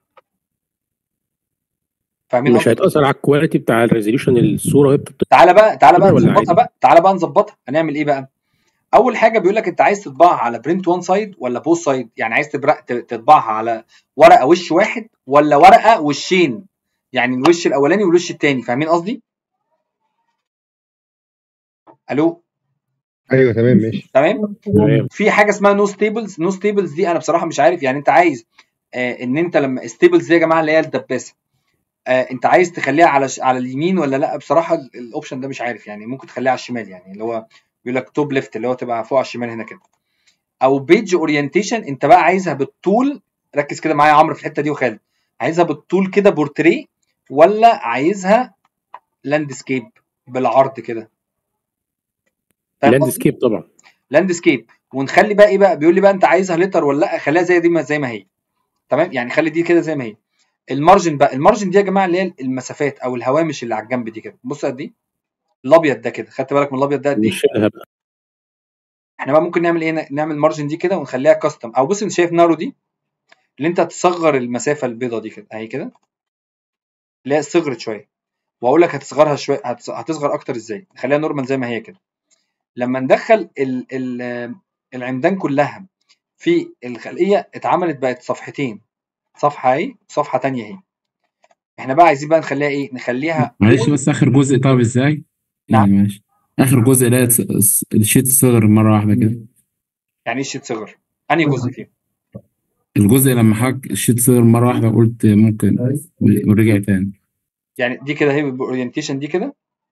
فاهمين مش قصدي؟ هيتاثر على الكواليتي بتاع الريزوليوشن الصوره وهي بتطلع تعالى بقى تعالى بقى ولا نظبطها عادي؟ بقى تعالى بقى نظبطها هنعمل ايه بقى اول حاجه بيقول لك انت عايز تطبعها على برنت وان سايد ولا بوث سايد يعني عايز تبرق ت- تطبعها على ورقه وش واحد ولا ورقه وشين يعني الوش الاولاني والوش الثاني فاهمين قصدي الو ايوه تمام ماشي تمام تمام في حاجه اسمها نو ستيبلز نو ستيبلز دي انا بصراحه مش عارف يعني انت عايز آه ان انت لما ستيبلز دي يا جماعه اللي هي الدباسه آه انت عايز تخليها على ش... على اليمين ولا لا بصراحه ال- الاوبشن ده مش عارف يعني ممكن تخليها على الشمال يعني اللي هو بيقول لك توب ليفت اللي هو تبقى فوق على الشمال هنا كده او بيج اورينتيشن انت بقى عايزها بالطول ركز كده معايا يا عمرو في الحته دي وخالد عايزها بالطول كده بورتريه ولا عايزها لاندسكيب بالعرض كده فاهم قصدي؟ لاندسكيب طبعا لاندسكيب ونخلي بقى ايه بقى بيقول لي بقى انت عايزها لتر ولا لا خليها زي دي ما زي ما هي تمام يعني خلي دي كده زي ما هي المارجن بقى المارجن دي يا جماعه اللي هي المسافات او الهوامش اللي على الجنب دي كده بص قد ايه الابيض ده كده خدت بالك من الابيض ده قد ايه نشيلها بقى احنا بقى ممكن نعمل ايه نعمل مارجن دي كده ونخليها كاستم او بص انت شايف نارو دي اللي انت تصغر المسافه البيضه دي كده اهي كده اللي هي صغرت شويه واقول لك هتصغرها شويه هتص- هتصغر اكتر ازاي نخليها نورمال زي ما هي كده لما ندخل ال ال العمدان كلها في الخليه اتعملت بقت صفحتين صفحه اهي صفحه تانية اهي احنا بقى عايزين بقى نخليها ايه نخليها معلش بس اخر جزء طب ازاي؟ نعم. يعني ماشي اخر جزء اللي هي تص- الشيت صغر مره واحده كده يعني ايه الشيت صغر انهي جزء فيه الجزء لما حك الشيت صغر مره واحده قلت ممكن ورجع تاني يعني دي كده هي الاورينتيشن دي كده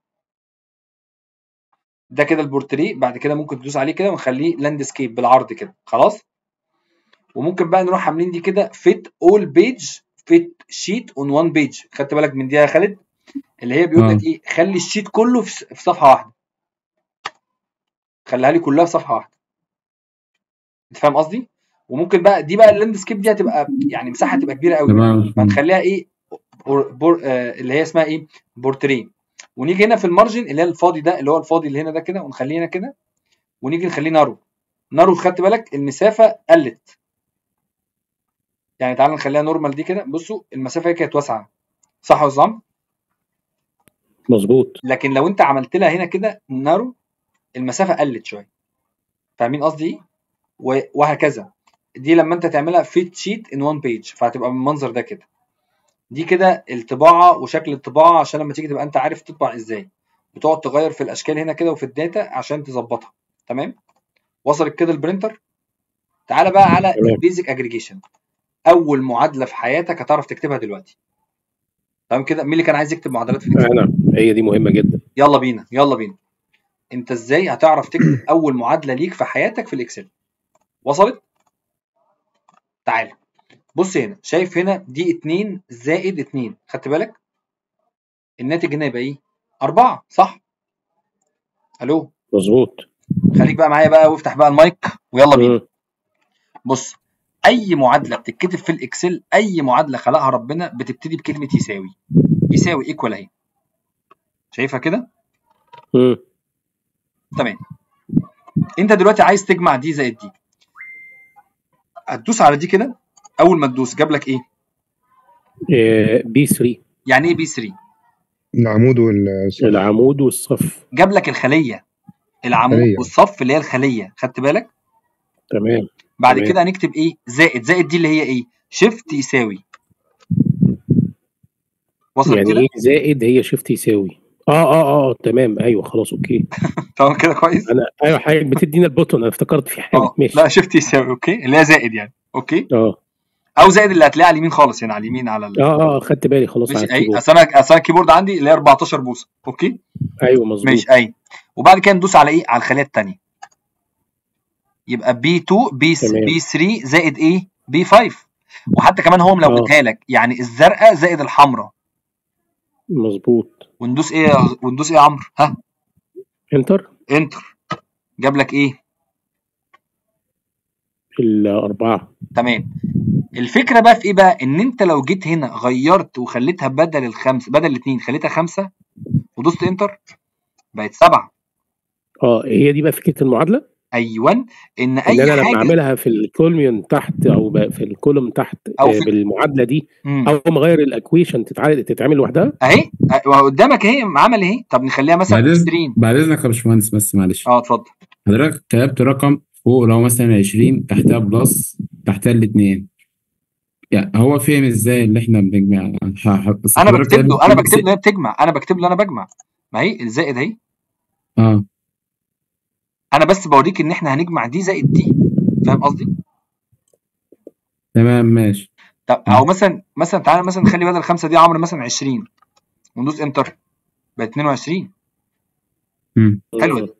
ده كده البورتريه بعد كده ممكن تدوس عليه كده ونخليه لاندسكيب بالعرض كده خلاص وممكن بقى نروح عاملين دي كده فيت اول بيج فيت شيت اون وان بيج خدت بالك من دي يا خالد اللي هي بيقول لك آه. ايه خلي الشيت كله في في صفحه واحده خليها لي كلها في صفحه واحده انت فاهم قصدي وممكن بقى دي بقى اللاندسكيب دي هتبقى يعني مساحه تبقى كبيره قوي تمام فنخليها ايه بور بور آه اللي هي اسمها ايه بورتريه ونيجي هنا في المارجن اللي هي الفاضي ده اللي هو الفاضي اللي هنا ده كده ونخليه هنا كده ونيجي نخليه نارو نارو خدت بالك المسافه قلت يعني تعالى نخليها نورمال دي كده بصوا المسافه هي كانت واسعه صح يا عصام مظبوط لكن لو انت عملت لها هنا كده نارو المسافه قلت شويه فاهمين قصدي ايه و- وهكذا دي لما انت تعملها فيت شيت ان وان بيج فهتبقى بالمنظر ده كده دي كده الطباعه وشكل الطباعه عشان لما تيجي تبقى انت عارف تطبع ازاي بتقعد تغير في الاشكال هنا كده وفي الداتا عشان تظبطها تمام وصلت كده البرينتر تعالى بقى على تمام. البيزك اجريجيشن اول معادله في حياتك هتعرف تكتبها دلوقتي تمام كده مين اللي كان عايز يكتب معادلات في الاكسل انا هي دي مهمه جدا يلا بينا يلا بينا انت ازاي هتعرف تكتب اول معادله ليك في حياتك في الاكسل وصلت تعالى بص هنا شايف هنا دي 2 زائد 2 خدت بالك الناتج هنا يبقى ايه 4 صح الو مظبوط خليك بقى معايا بقى وافتح بقى المايك ويلا بينا مم. بص اي معادله بتتكتب في الاكسل اي معادله خلقها ربنا بتبتدي بكلمه يساوي يساوي ايكوال اهي شايفها كده مم. تمام انت دلوقتي عايز تجمع دي زائد دي هتدوس على دي كده اول ما تدوس جاب لك ايه آه، بي 3 يعني ايه بي 3 العمود والصف العمود والصف جاب لك الخليه العمود خلية. والصف اللي هي الخليه خدت بالك تمام بعد تمام. كده هنكتب ايه زائد زائد دي اللي هي ايه شيفت يساوي وصل يعني كده ايه زائد هي شيفت يساوي اه اه اه تمام ايوه خلاص اوكي تمام كده كويس انا ايوه حضرتك بتدينا البوتون انا افتكرت في حاجه اه ماشي لا شيفت يساوي اوكي اللي هي زائد يعني اوكي اه او زائد اللي هتلاقيها على اليمين خالص هنا على اليمين على ال... اه اه خدت بالي خلاص على ماشي اي الكيبورد اصل انا اصل انا الكيبورد عندي اللي هي 14 بوصه اوكي ايوه مظبوط ماشي اي وبعد كده ندوس على ايه على الخليه الثانيه يبقى بي 2 بي تمام. بي 3 زائد ايه بي 5 وحتى كمان هو آه. ملونها لك يعني الزرقاء زائد الحمراء مظبوط وندوس ايه يا- وندوس ايه يا عمرو ها انتر انتر جاب لك ايه الاربعه تمام الفكره بقى في ايه بقى ان انت لو جيت هنا غيرت وخليتها بدل الخمسه بدل الاثنين خليتها خمسه ودوست انتر بقت سبعه اه هي دي بقى فكره المعادله ايوه ان ان اي انا لما حاجه اعملها في الكولميون تحت او بقى في الكولوم تحت أو آه، في- بالمعادله دي مم. او ما اغير الاكويشن تتعمل تتعمل لوحدها اهي أه، قدامك اهي عمل اهي طب نخليها مثلا بعد إذن- 20 بعد اذنك يا باشمهندس بس معلش اه اتفضل حضرتك كتبت رقم فوق لو مثلا 20 تحتها بلس تحتها الاثنين يعني هو فهم ازاي اللي احنا بنجمع ح- ح- بس انا حضرتك بكتب له انا كتبت بكتب له هي بتجمع انا بكتب له انا بجمع ما هي الزائد اهي اه انا بس بوريك ان احنا هنجمع دي زائد دي فاهم قصدي تمام ماشي طب او مثلا مثلا تعالى مثلا نخلي بدل الخمسه دي عمرو مثلا 20 وندوس انتر بقت 22 مم. حلو ده. انا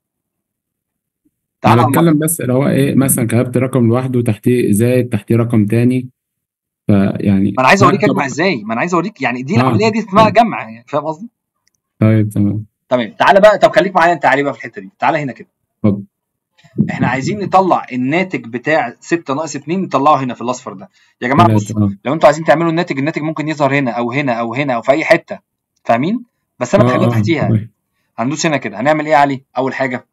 تعالى بتكلم بس اللي هو ايه مثلا كتبت رقم لوحده تحتيه زائد تحتيه رقم تاني فيعني ما انا عايز اوريك طب- اجمع ازاي ما انا عايز اوريك يعني دي آه. العمليه دي اسمها جمع يعني فاهم قصدي طيب تمام تمام تعالى بقى طب خليك معايا انت علي بقى في الحته دي تعالى هنا كده اتفضل احنا عايزين نطلع الناتج بتاع 6 ناقص 2 نطلعه هنا في الاصفر ده يا جماعه تلاتة بصوا اه لو انتوا عايزين تعملوا الناتج الناتج ممكن يظهر هنا او هنا او هنا او في اي حته فاهمين بس انا اه بخليها اه تحتيها كويس. هندوس هنا كده هنعمل ايه يا علي اول حاجه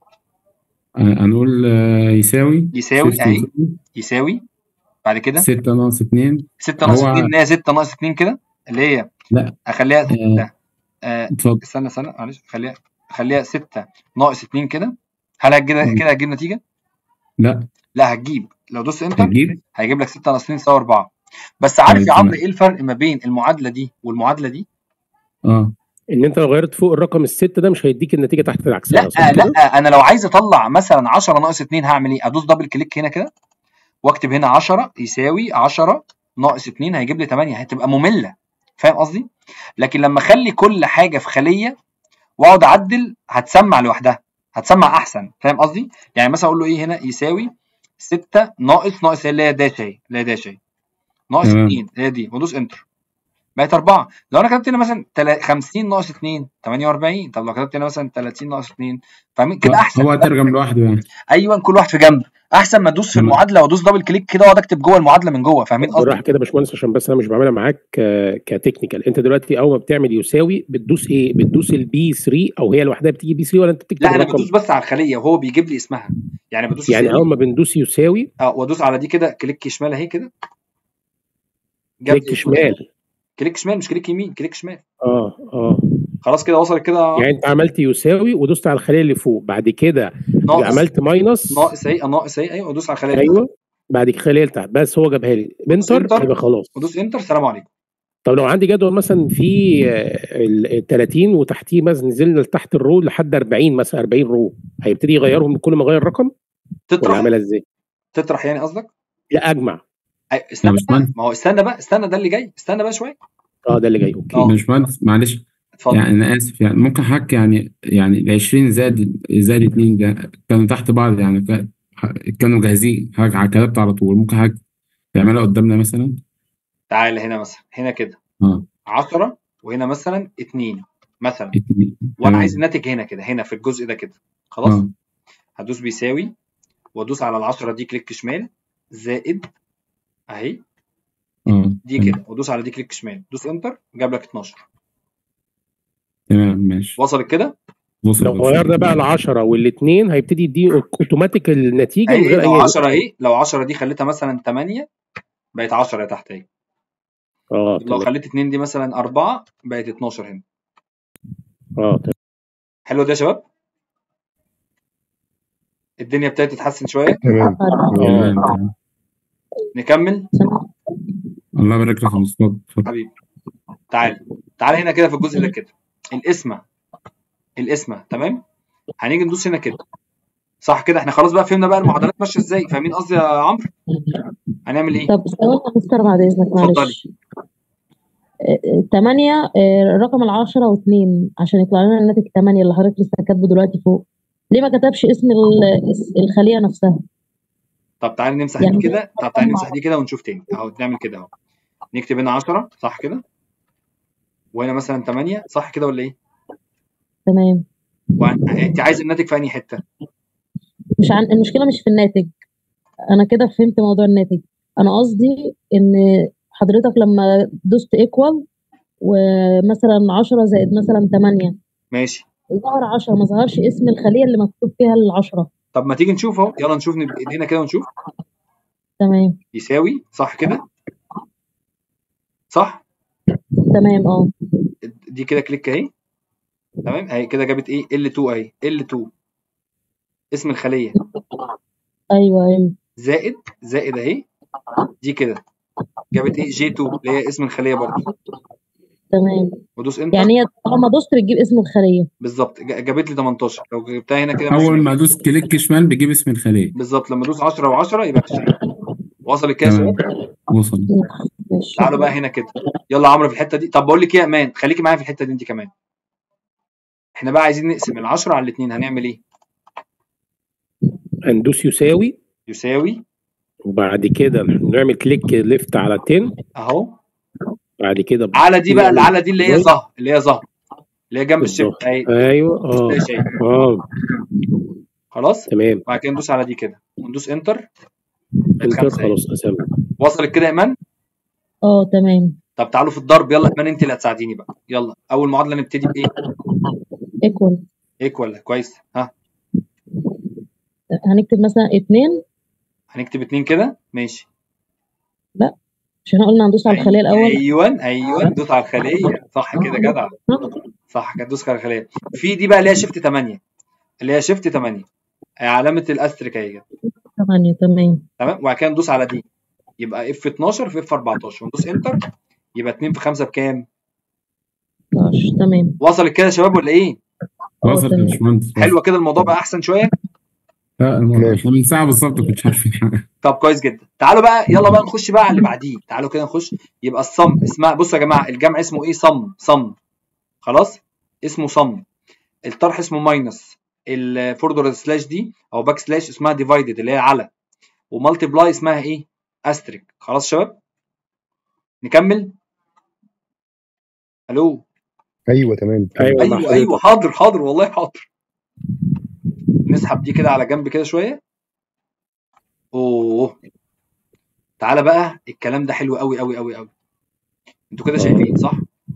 هنقول آه، يساوي يساوي صفر اهي يساوي يساوي بعد كده ستة ناقص اتنين 6 ناقص هو 2 اللي هي 6 ناقص 2 كده اللي هي لا اخليها آه، 6 آه اتفضل استنى استنى معلش خليها خليها 6 ناقص 2 كده هل هتجيب مم. كده هتجيب نتيجه؟ لا لا هتجيب لو دوست انتر هتجيب هيجيب لك 6 ناقص 2 يساوي 4 بس عارف طيب يا عمرو تمام ايه الفرق ما بين المعادله دي والمعادله دي؟ اه ان انت لو غيرت فوق الرقم الست ده مش هيديك النتيجه تحت لا العكسيه صح كده؟ لا انا لو عايز اطلع مثلا 10 ناقص 2 هعمل ايه؟ ادوس دبل كليك هنا كده واكتب هنا 10 يساوي 10 ناقص 2 هيجيب لي 8 هتبقى ممله فاهم قصدي؟ لكن لما اخلي كل حاجه في خليه واقعد اعدل هتسمع لوحدها هتسمع احسن فاهم قصدي؟ يعني مثلا اقول له ايه هنا يساوي 6 ناقص ناقص اللي هي داش اهي اللي هي داش اهي ناقص تمام 2 هي دي وادوس انتر بقت 4 لو انا كتبت هنا مثلا تلا- 50 ناقص 2 48 طب لو كتبت هنا مثلا 30 ناقص 2 فاهمين كده آه، احسن هو ترجم لوحده يعني ايوه كل واحد في جنب احسن ما ادوس في تمام المعادله وادوس دبل كليك كده واقعد اكتب جوه المعادله من جوه فاهمين بالراحه قصدي؟ كده يا باشمهندس عشان بس انا مش بعملها معاك ك- كتكنيكال انت دلوقتي اول ما بتعمل يساوي بتدوس ايه؟ بتدوس البي 3 او هي لوحدها بتيجي بي 3 ولا انت بتكتب لا انا الرقم؟ بدوس بس على الخليه وهو بيجيب لي اسمها يعني بدوس يعني يساوي اول ما بندوس يساوي اه وادوس على دي كده كليك شمال اهي كده جاب لي كليك اسمها شمال كليك شمال مش كليك يمين كليك شمال اه اه خلاص كده وصلت كده يا يعني عمرو انت عملت يساوي ودوست على الخليه اللي فوق بعد كده ناقص عملت ماينس ناقص اهي ناقص اهي ايوه وادوس على الخليه اللي تحت ايوه بعد كده الخليه اللي تحت بس هو جابها لي ودوس بنتر انتر يبقى خلاص ودوس انتر سلام عليكم طب لو عندي جدول مثلا في آه، ال 30 وتحتيه مثلا نزلنا لتحت الرو لحد 40 مثلا 40 رو هيبتدي يغيرهم كل ما اغير رقم ولا تطرح عملها ازاي؟ تطرح يعني قصدك؟ لا اجمع أي- يا استنى بقى باشمهندس ما هو استنى بقى استنى ده اللي جاي استنى بقى شويه اه ده اللي جاي اوكي اه يا باشمهندس معلش اتفضل يعني انا اسف يعني ممكن حضرتك يعني يعني ال 20 زائد زائد 2 ده كانوا تحت بعض يعني كا- كانوا جاهزين حضرتك كتبت على طول ممكن حضرتك تعملها قدامنا مثلا تعالى هنا مثلا هنا كده اه 10 وهنا مثلا 2 مثلا اتنين وانا عايز تمام الناتج هنا كده هنا في الجزء ده كده خلاص اه هدوس بيساوي وادوس على العشرة دي كليك شمال زائد اهي اه دي تمام كده وادوس على دي كليك شمال دوس انتر جاب لك 12 تمام ماشي وصلت كده وصل لو وصل غيرنا بقى ال 10 والاثنين هيبتدي يدي اوتوماتيك النتيجه من اهي غير لو اي 10 اهي لو 10 دي خليتها مثلا 8 بقت 10 تحت اهي اه لو تمام خليت 2 دي مثلا 4 بقت 12 هنا اه تمام حلو ده يا شباب الدنيا ابتدت تتحسن شويه تمام اه تمام تمام نكمل الله يبارك لك يا مصطفى اتفضل حبيبي تعال تعال هنا كده في الجزء ده كده الاسمه الاسمه تمام هنيجي ندوس هنا كده صح كده احنا خلاص بقى فهمنا بقى المعادلات ماشيه ازاي فاهمين قصدي يا عمرو هنعمل ايه طب ثواني يا مستر بعد اذنك اتفضلي معلش آه، آه، تمانية آه، رقم العشرة واتنين عشان يطلع لنا الناتج تمانية اللي حضرتك لسه كاتبه دلوقتي فوق ليه ما كتبش اسم ال- اس- الخلية نفسها طب تعالى نمسح دي يعني كده طب تعالى نمسح دي كده ونشوف تاني اهو نعمل كده اهو نكتب هنا 10 صح كده وهنا مثلا 8 صح كده ولا ايه تمام وأن- انت عايز الناتج في انهي حته مش عن المشكلة مش في الناتج انا كده فهمت موضوع الناتج انا قصدي ان حضرتك لما دوست ايكوال ومثلا 10 زائد مثلا 8 ماشي ظهر 10 ما ظهرش اسم الخلية اللي مكتوب فيها العشرة طب ما تيجي نشوف اهو يلا نشوف نب- هنا كده ونشوف تمام يساوي صح كده صح تمام اه دي كده كليك اهي تمام اهي كده جابت ايه L2 اهي L2 اسم الخليه ايوه ايوه زائد زائد اهي دي كده جابت ايه J2 اللي هي اسم الخليه برضه تمام ودوس انتر يعني هي طالما دوست بتجيب اسم الخلية بالظبط ج- جابت لي 18 لو جبتها هنا كده اول مثلا ما ادوس كليك شمال بيجيب اسم الخليه بالظبط لما ادوس 10 و10 يبقى 20 وصلت كده يا تمام شباب وصل ماشي تعالوا بقى هنا كده يلا يا عمرو في الحته دي طب بقول لك ايه يا امان خليكي معايا في الحته دي انت كمان احنا بقى عايزين نقسم ال10 على الاثنين هنعمل ايه هندوس يساوي يساوي وبعد كده نعمل كليك ليفت على 10 اهو بعد كده على دي بقى العلى دي اللي هي ظه اللي هي ظه اللي هي جنب بالظبط الشيفت اهي ايوه اه ماشي اهي اه خلاص تمام وبعد كده ندوس على دي كده وندوس انتر انتر خمسة خلاص قسمنا وصلت كده يا ايمان اه تمام طب تعالوا في الضرب يلا ايمان انت اللي هتساعديني بقى يلا اول معادله نبتدي بايه ايكوال ايكوال كويس ها هنكتب مثلا اتنين هنكتب اتنين كده ماشي مش احنا قلنا هندوس على الخلية الأول ايوه ايوه دوس على الخليه صح كده جدع صح كده دوس على الخليه في دي بقى اللي هي شيفت 8 اللي هي شيفت 8 علامه الاستريك اهي كده. تمانية تمام تمام وبعد كده ندوس على دي يبقى اف 12 في اف 14 وندوس انتر يبقى 2 في 5 بكام 12 تمام وصلت كده يا شباب ولا ايه اه وصلت يا تمام باشمهندس حلوه كده الموضوع بقى احسن شويه لا الموضوع تمام. احنا من ساعة بالظبط كنتش عارفين حاجة طب كويس جدا تعالوا بقى يلا بقى نخش بقى على اللي بعديه تعالوا كده نخش يبقى الصم اسمها بصوا يا جماعه الجمع اسمه ايه صم صم خلاص اسمه صم الطرح اسمه ماينس الفوردر سلاش دي او باك سلاش اسمها ديفايدد اللي هي على ومالتي بلاي اسمها ايه استريك خلاص يا شباب نكمل الو ايوه تمام ايوه مع ايوه حضرتك. ايوه حاضر حاضر والله حاضر نسحب دي كده على جنب كده شويه اوه تعالى بقى الكلام ده حلو قوي قوي قوي قوي انتوا كده شايفين صح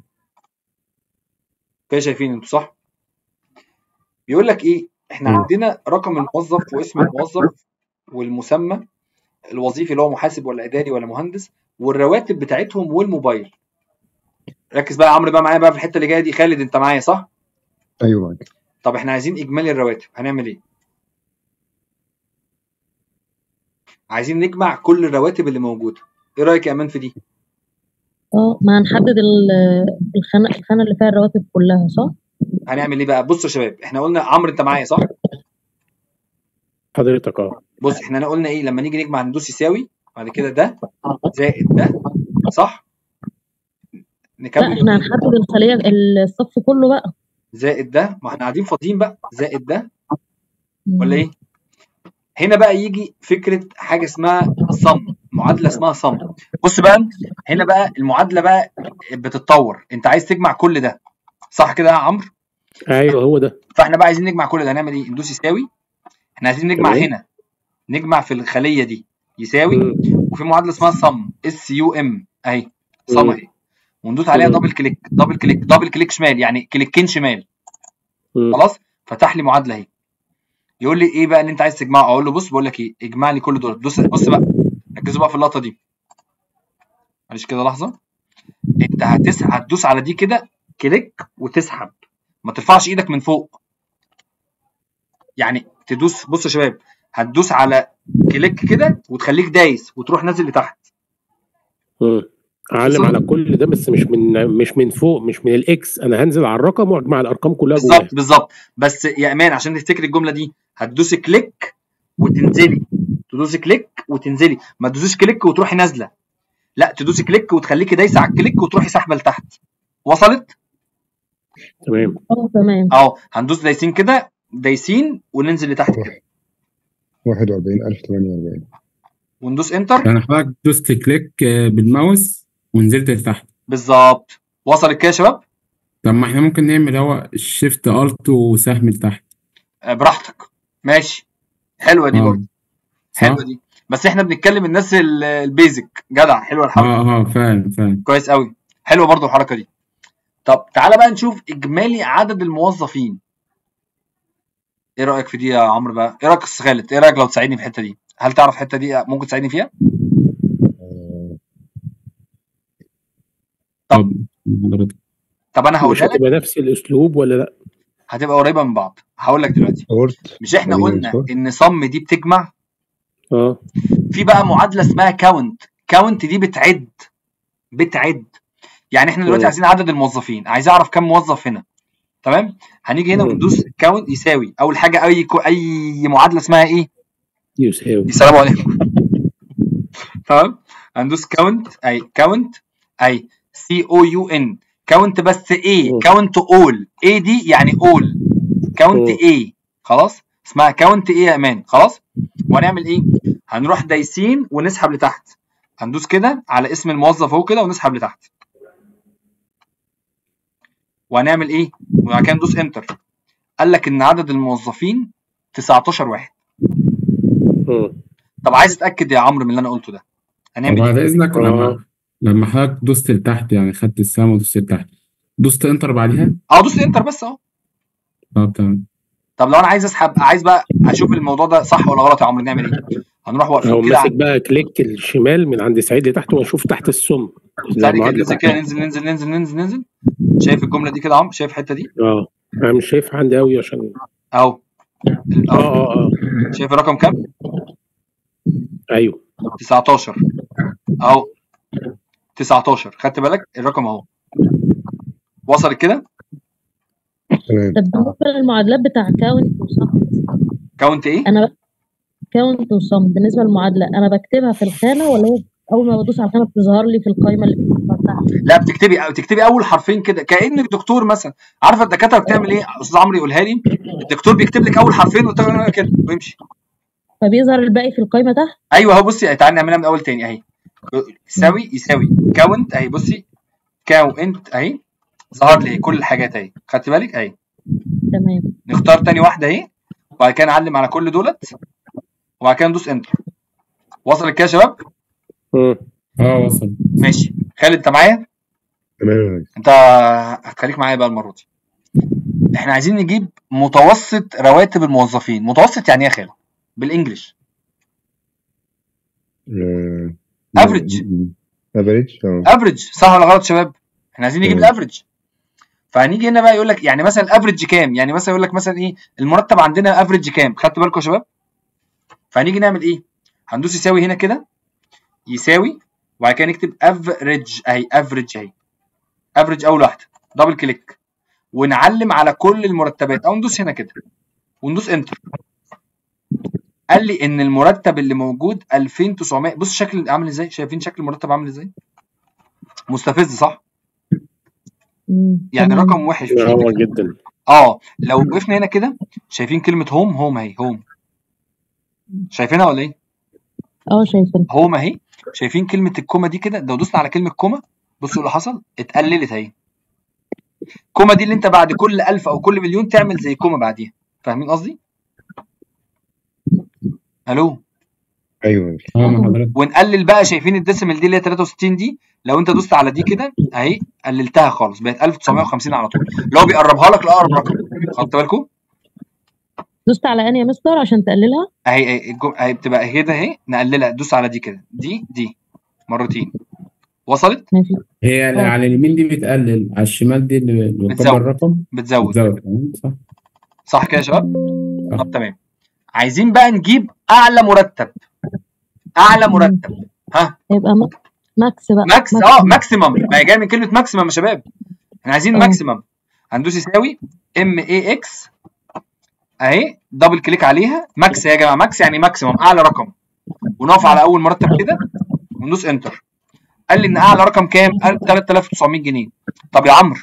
كده شايفين انتوا صح بيقول لك ايه احنا مم. عندنا رقم الموظف واسم الموظف والمسمى الوظيفي اللي هو محاسب ولا اداري ولا مهندس والرواتب بتاعتهم والموبايل ركز بقى يا عمرو بقى معايا بقى في الحته اللي جايه دي خالد انت معايا صح ايوه معاك طب احنا عايزين اجمالي الرواتب هنعمل ايه عايزين نجمع كل الرواتب اللي موجوده ايه رايك يا امان في دي اه ما هنحدد ال- الخانة الخانة اللي فيها الرواتب كلها صح؟ هنعمل ايه بقى بصوا يا شباب احنا قلنا عمرو انت معايا صح حضرتك اه بص احنا قلنا ايه لما نيجي نجمع ندوس يساوي بعد كده ده زائد ده صح لا نكمل احنا هنحدد الخلية الصف كله بقى زائد ده ما احنا قاعدين فاضيين بقى زائد ده مم. ولا ايه هنا بقى يجي فكره حاجه اسمها صم معادله اسمها صم بص بقى هنا بقى المعادله بقى بتتطور انت عايز تجمع كل ده صح كده يا عمرو ايوه هو ده فاحنا بقى عايزين نجمع كل ده هنعمل ايه ندوس يساوي احنا عايزين نجمع تمام. هنا نجمع في الخليه دي يساوي مم. وفي معادله اسمها صم اس يو ام اهي صم مم. اهي وندوس عليها مم. دبل كليك دبل كليك دبل كليك شمال يعني كليكين شمال مم. خلاص فتح لي معادله اهي يقول لي ايه بقى اللي انت عايز تجمعه اقول له بص بقول لك ايه اجمع لي كل دول بص بص بقى ركزوا بقى في اللقطه دي معلش كده لحظه انت هتسحب هتدوس على دي كده كليك وتسحب ما ترفعش ايدك من فوق يعني تدوس بص يا شباب هتدوس على كليك كده وتخليك دايس وتروح نازل لتحت مم. اعلم على كل ده بس مش من مش من فوق مش من الاكس انا هنزل على الرقم واجمع الارقام كلها جواها بالظبط بالظبط بس يا امان عشان تفتكر الجمله دي هتدوسي كليك وتنزلي تدوسي كليك وتنزلي ما تدوسيش كليك وتروحي نازله لا تدوسي كليك وتخليكي دايسه على الكليك وتروحي سحبه لتحت وصلت تمام اه تمام اهو هندوس دايسين كده دايسين وننزل لتحت كده 41048 وندوس انتر يعني حضرتك دوست كليك آه، بالماوس ونزلت لتحت بالظبط وصلت كده يا شباب طب ما احنا ممكن نعمل هو شيفت الت وسهم لتحت آه، براحتك ماشي حلوه دي اه برضه صح حلوه دي بس احنا بنتكلم الناس ال- البيزك جدع حلوه الحركه اه اه فعلا فعلا كويس قوي حلوه برضو الحركه دي طب تعالى بقى نشوف اجمالي عدد الموظفين ايه رايك في دي يا عمرو بقى ايه رايك يا استاذ خالد ايه رايك لو تساعدني في الحته دي هل تعرف الحته دي ممكن تساعدني فيها آه، طب حضرتك طب انا مش هقولها لك هتبقى نفس الاسلوب ولا لا هتبقى قريبه من بعض هقول لك دلوقتي اورت مش احنا تقريبا قلنا صح ان صم دي بتجمع اه في بقى معادله اسمها كاونت كاونت دي بتعد بتعد يعني احنا دلوقتي مم. عايزين عدد الموظفين عايز اعرف كم موظف هنا تمام هنيجي هنا مم. وندوس كاونت يساوي اول حاجه اي كو- اي معادله اسمها ايه يساوي السلام عليكم تمام هندوس كاونت اي كاونت اي سي او يو ان كاونت بس ايه مم. كاونت اول ايه دي يعني اول كاونت مم. ايه خلاص اسمها كاونت ايه يا امان خلاص وهنعمل ايه هنروح دايسين ونسحب لتحت هندوس كده على اسم الموظف اهو كده ونسحب لتحت وهنعمل ايه وبعد كده ندوس انتر قال لك ان عدد الموظفين 19 واحد مم. طب عايز اتاكد يا عمرو من اللي انا قلته ده هنعمل وبعد ايه اذنك آه. لما لما حضرتك دوست لتحت يعني خدت السهم ودوست لتحت دوست انتر بعديها اه دوس انتر بس اهو طب تمام طب لو انا عايز اسحب عايز بقى اشوف الموضوع ده صح ولا غلط يا عمرو نعمل ايه هنروح هو واقفين كده ماسك بقى كليك الشمال من عند سعيد لتحت ونشوف تحت السم ثاني كده المعادلة ننزل تحت. كده ننزل ننزل ننزل ننزل ننزل شايف الجمله دي كده يا عمرو شايف الحته دي اه انا مش شايف عندي قوي عشان اهو اه اه اه شايف الرقم كام ايوه 19 اهو 19 خدت بالك الرقم اهو وصلت كده تمام طب بالنسبه للمعادلات بتاع كاونت وصم كاونت ايه انا كاونت وصم بالنسبه للمعادله انا بكتبها في الخانه ولا هي اول ما بدوس على الخانه بتظهر لي في القائمه اللي بتاعتها لا بتكتبي بتكتبي اول حرفين كده كانك دكتور مثلا عارفه الدكاتره بتعمل ايه استاذ عمرو يقولها لي الدكتور بيكتب لك اول حرفين وتعمل كده ويمشي فبيظهر الباقي في القائمه تحت ايوه اهو بصي تعالي نعملها من اول تاني اهي يساوي يساوي كاونت اهي بصي كاونت اهي ظهر لي كل الحاجات اهي خدت بالك اهي تمام نختار تاني واحده اهي وبعد كده نعلم على كل دولت وبعد كده ندوس انتر وصلت كده يا شباب مم. اه وصل ماشي خالد انت معايا تمام يا ريس انت هتخليك معايا بقى المره دي احنا عايزين نجيب متوسط رواتب الموظفين متوسط يعني ايه يا خالد بالانجلش Average. افريج اه افريج صح ولا غلط يا شباب احنا عايزين نجيب تمام. الافريج فهنيجي هنا بقى يقول لك يعني مثلا الافريج كام يعني مثلا يقول لك مثلا ايه المرتب عندنا افريج كام خدتوا بالكم يا شباب فهنيجي نعمل ايه هندوس يساوي هنا كده يساوي وبعد كده نكتب افريج اهي افريج اهي افريج اول واحده دبل كليك ونعلم على كل المرتبات او ندوس هنا كده وندوس انتر قال لي ان المرتب اللي موجود 2900 بص شكل عامل ازاي شايفين شكل المرتب عامل ازاي مستفز صح مم. يعني تمام. رقم وحش مش هو لطيف. جدا اه لو وقفنا هنا كده شايفين كلمه هوم هوم اهي هوم شايفينها ولا ايه اه شايفين هوم اهي شايفين كلمه الكوما دي كده لو دوسنا على كلمه كوما بصوا اللي حصل اتقللت اهي كوما دي اللي انت بعد كل ألف او كل مليون تعمل زي كوما بعديها فاهمين قصدي الو ايوه اه مع حضرتك ونقلل بقى شايفين الديسيمال دي اللي هي 63 دي لو انت دوست على دي كده اهي قللتها خالص بقت 1950 على طول اللي هو بيقربها لك لاقرب رقم خدت بالكم دوست على انهي يا مستر عشان تقللها اهي اهي الجم- اهي بتبقى كده اهي نقللها دوس على دي كده دي دي مرتين وصلت ماشي هي اللي اه. على اليمين دي بتقلل على الشمال دي اللي اللي بتزود. قدام الرقم بتزود بتزود تمام صح صح كده يا شباب صح. طب تمام عايزين بقى نجيب اعلى مرتب اعلى مرتب ها يبقى ماكس ماكس بقى ماكس اه ماكسيمم ما هي جايه من كلمه ماكسيمم يا شباب احنا عايزين اه. ماكسيمم هندوس يساوي ام اي اكس اهي دبل كليك عليها ماكس يا جماعه ماكس يعني ماكسيمم اعلى رقم ونقف على اول مرتب كده وندوس انتر قال لي ان اعلى رقم كام؟ قال 3900 جنيه طب يا عمرو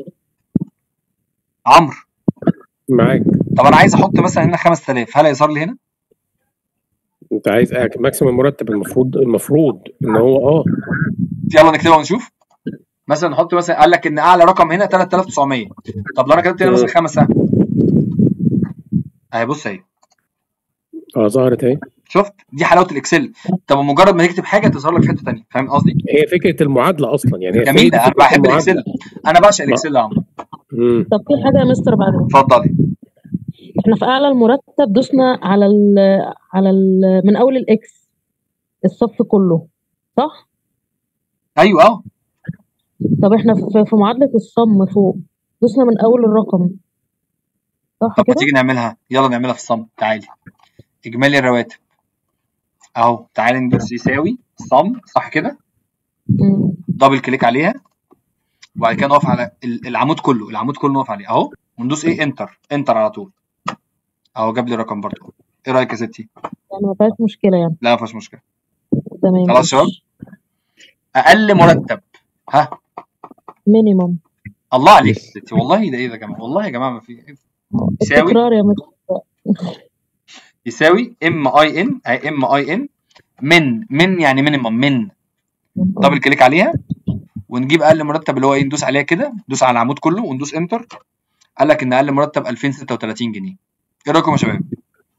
عمرو معاك طب انا عايز احط مثلا هنا 5000 هل هيظهر لي هنا؟ انت عايز ماكسيمم مرتب المفروض المفروض ان هو اه يلا نكتبها ونشوف مثلا نحط مثلا قال لك ان اعلى رقم هنا 3900 طب لو انا كتبت هنا مثلا خمسه اهي بص اهي اه ظهرت اهي شفت دي حلاوه الاكسل طب مجرد ما تكتب حاجه تظهر لك في حته ثانيه فاهم قصدي؟ هي فكره المعادله اصلا يعني هي جميله فكرة انا بحب المعادلة. الاكسل انا بعشق الاكسل يا عمرو مم. طب في حاجه يا مستر بعد اتفضلي احنا في اعلى المرتب دوسنا على ال على ال من اول الاكس الصف كله صح ايوه اه طب احنا في, في معادله الصم فوق دوسنا من اول الرقم صح طب ما كده تيجي نعملها يلا نعملها في الصم تعالي اجمالي الرواتب اهو تعالي ندوس يساوي صم صح كده مم. دبل كليك عليها وبعد كده نقف على ال- العمود كله العمود كله نقف عليه اهو وندوس ايه انتر انتر على طول اهو جاب لي الرقم برضه ايه رايك يا ستي يعني ما فيهاش مشكله يعني لا ما فيهاش مشكله تمام خلاص يا شباب اقل مرتب ها مينيمم الله عليك يا ستي والله ده ايه ده يا جماعه والله يا جماعه ما في يساوي التكرار يا مستر يساوي ام اي ان اي ام اي ان من من يعني مينيمم من دبل كليك عليها ونجيب اقل مرتب اللي هو ايه ندوس عليها كده ندوس على العمود كله وندوس انتر قال لك ان اقل مرتب 2036 جنيه ايه رايكم يا شباب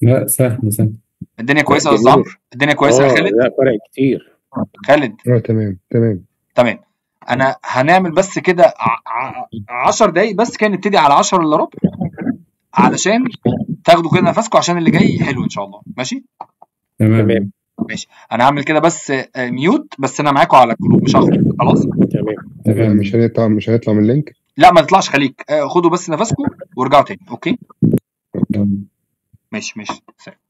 لا سهل سهل الدنيا كويسه يا لا استاذ جميل عمرو الدنيا كويسه يا اه خالد لا فرق كتير خالد اه تمام تمام تمام انا هنعمل بس كده 10 دقايق بس كده نبتدي على 10 الا ربع علشان تاخدوا كده نفسكم عشان اللي جاي حلو ان شاء الله ماشي تمام تمام ماشي انا هعمل كده بس آه، ميوت بس انا معاكم على الجروب مش هخرج خلاص تمام آه، تمام مش هنطلع مش هنطلع من اللينك لا ما تطلعش خليك آه، خدوا بس نفسكم وارجعوا تاني اوكي تمام. ماشي ماشي سلام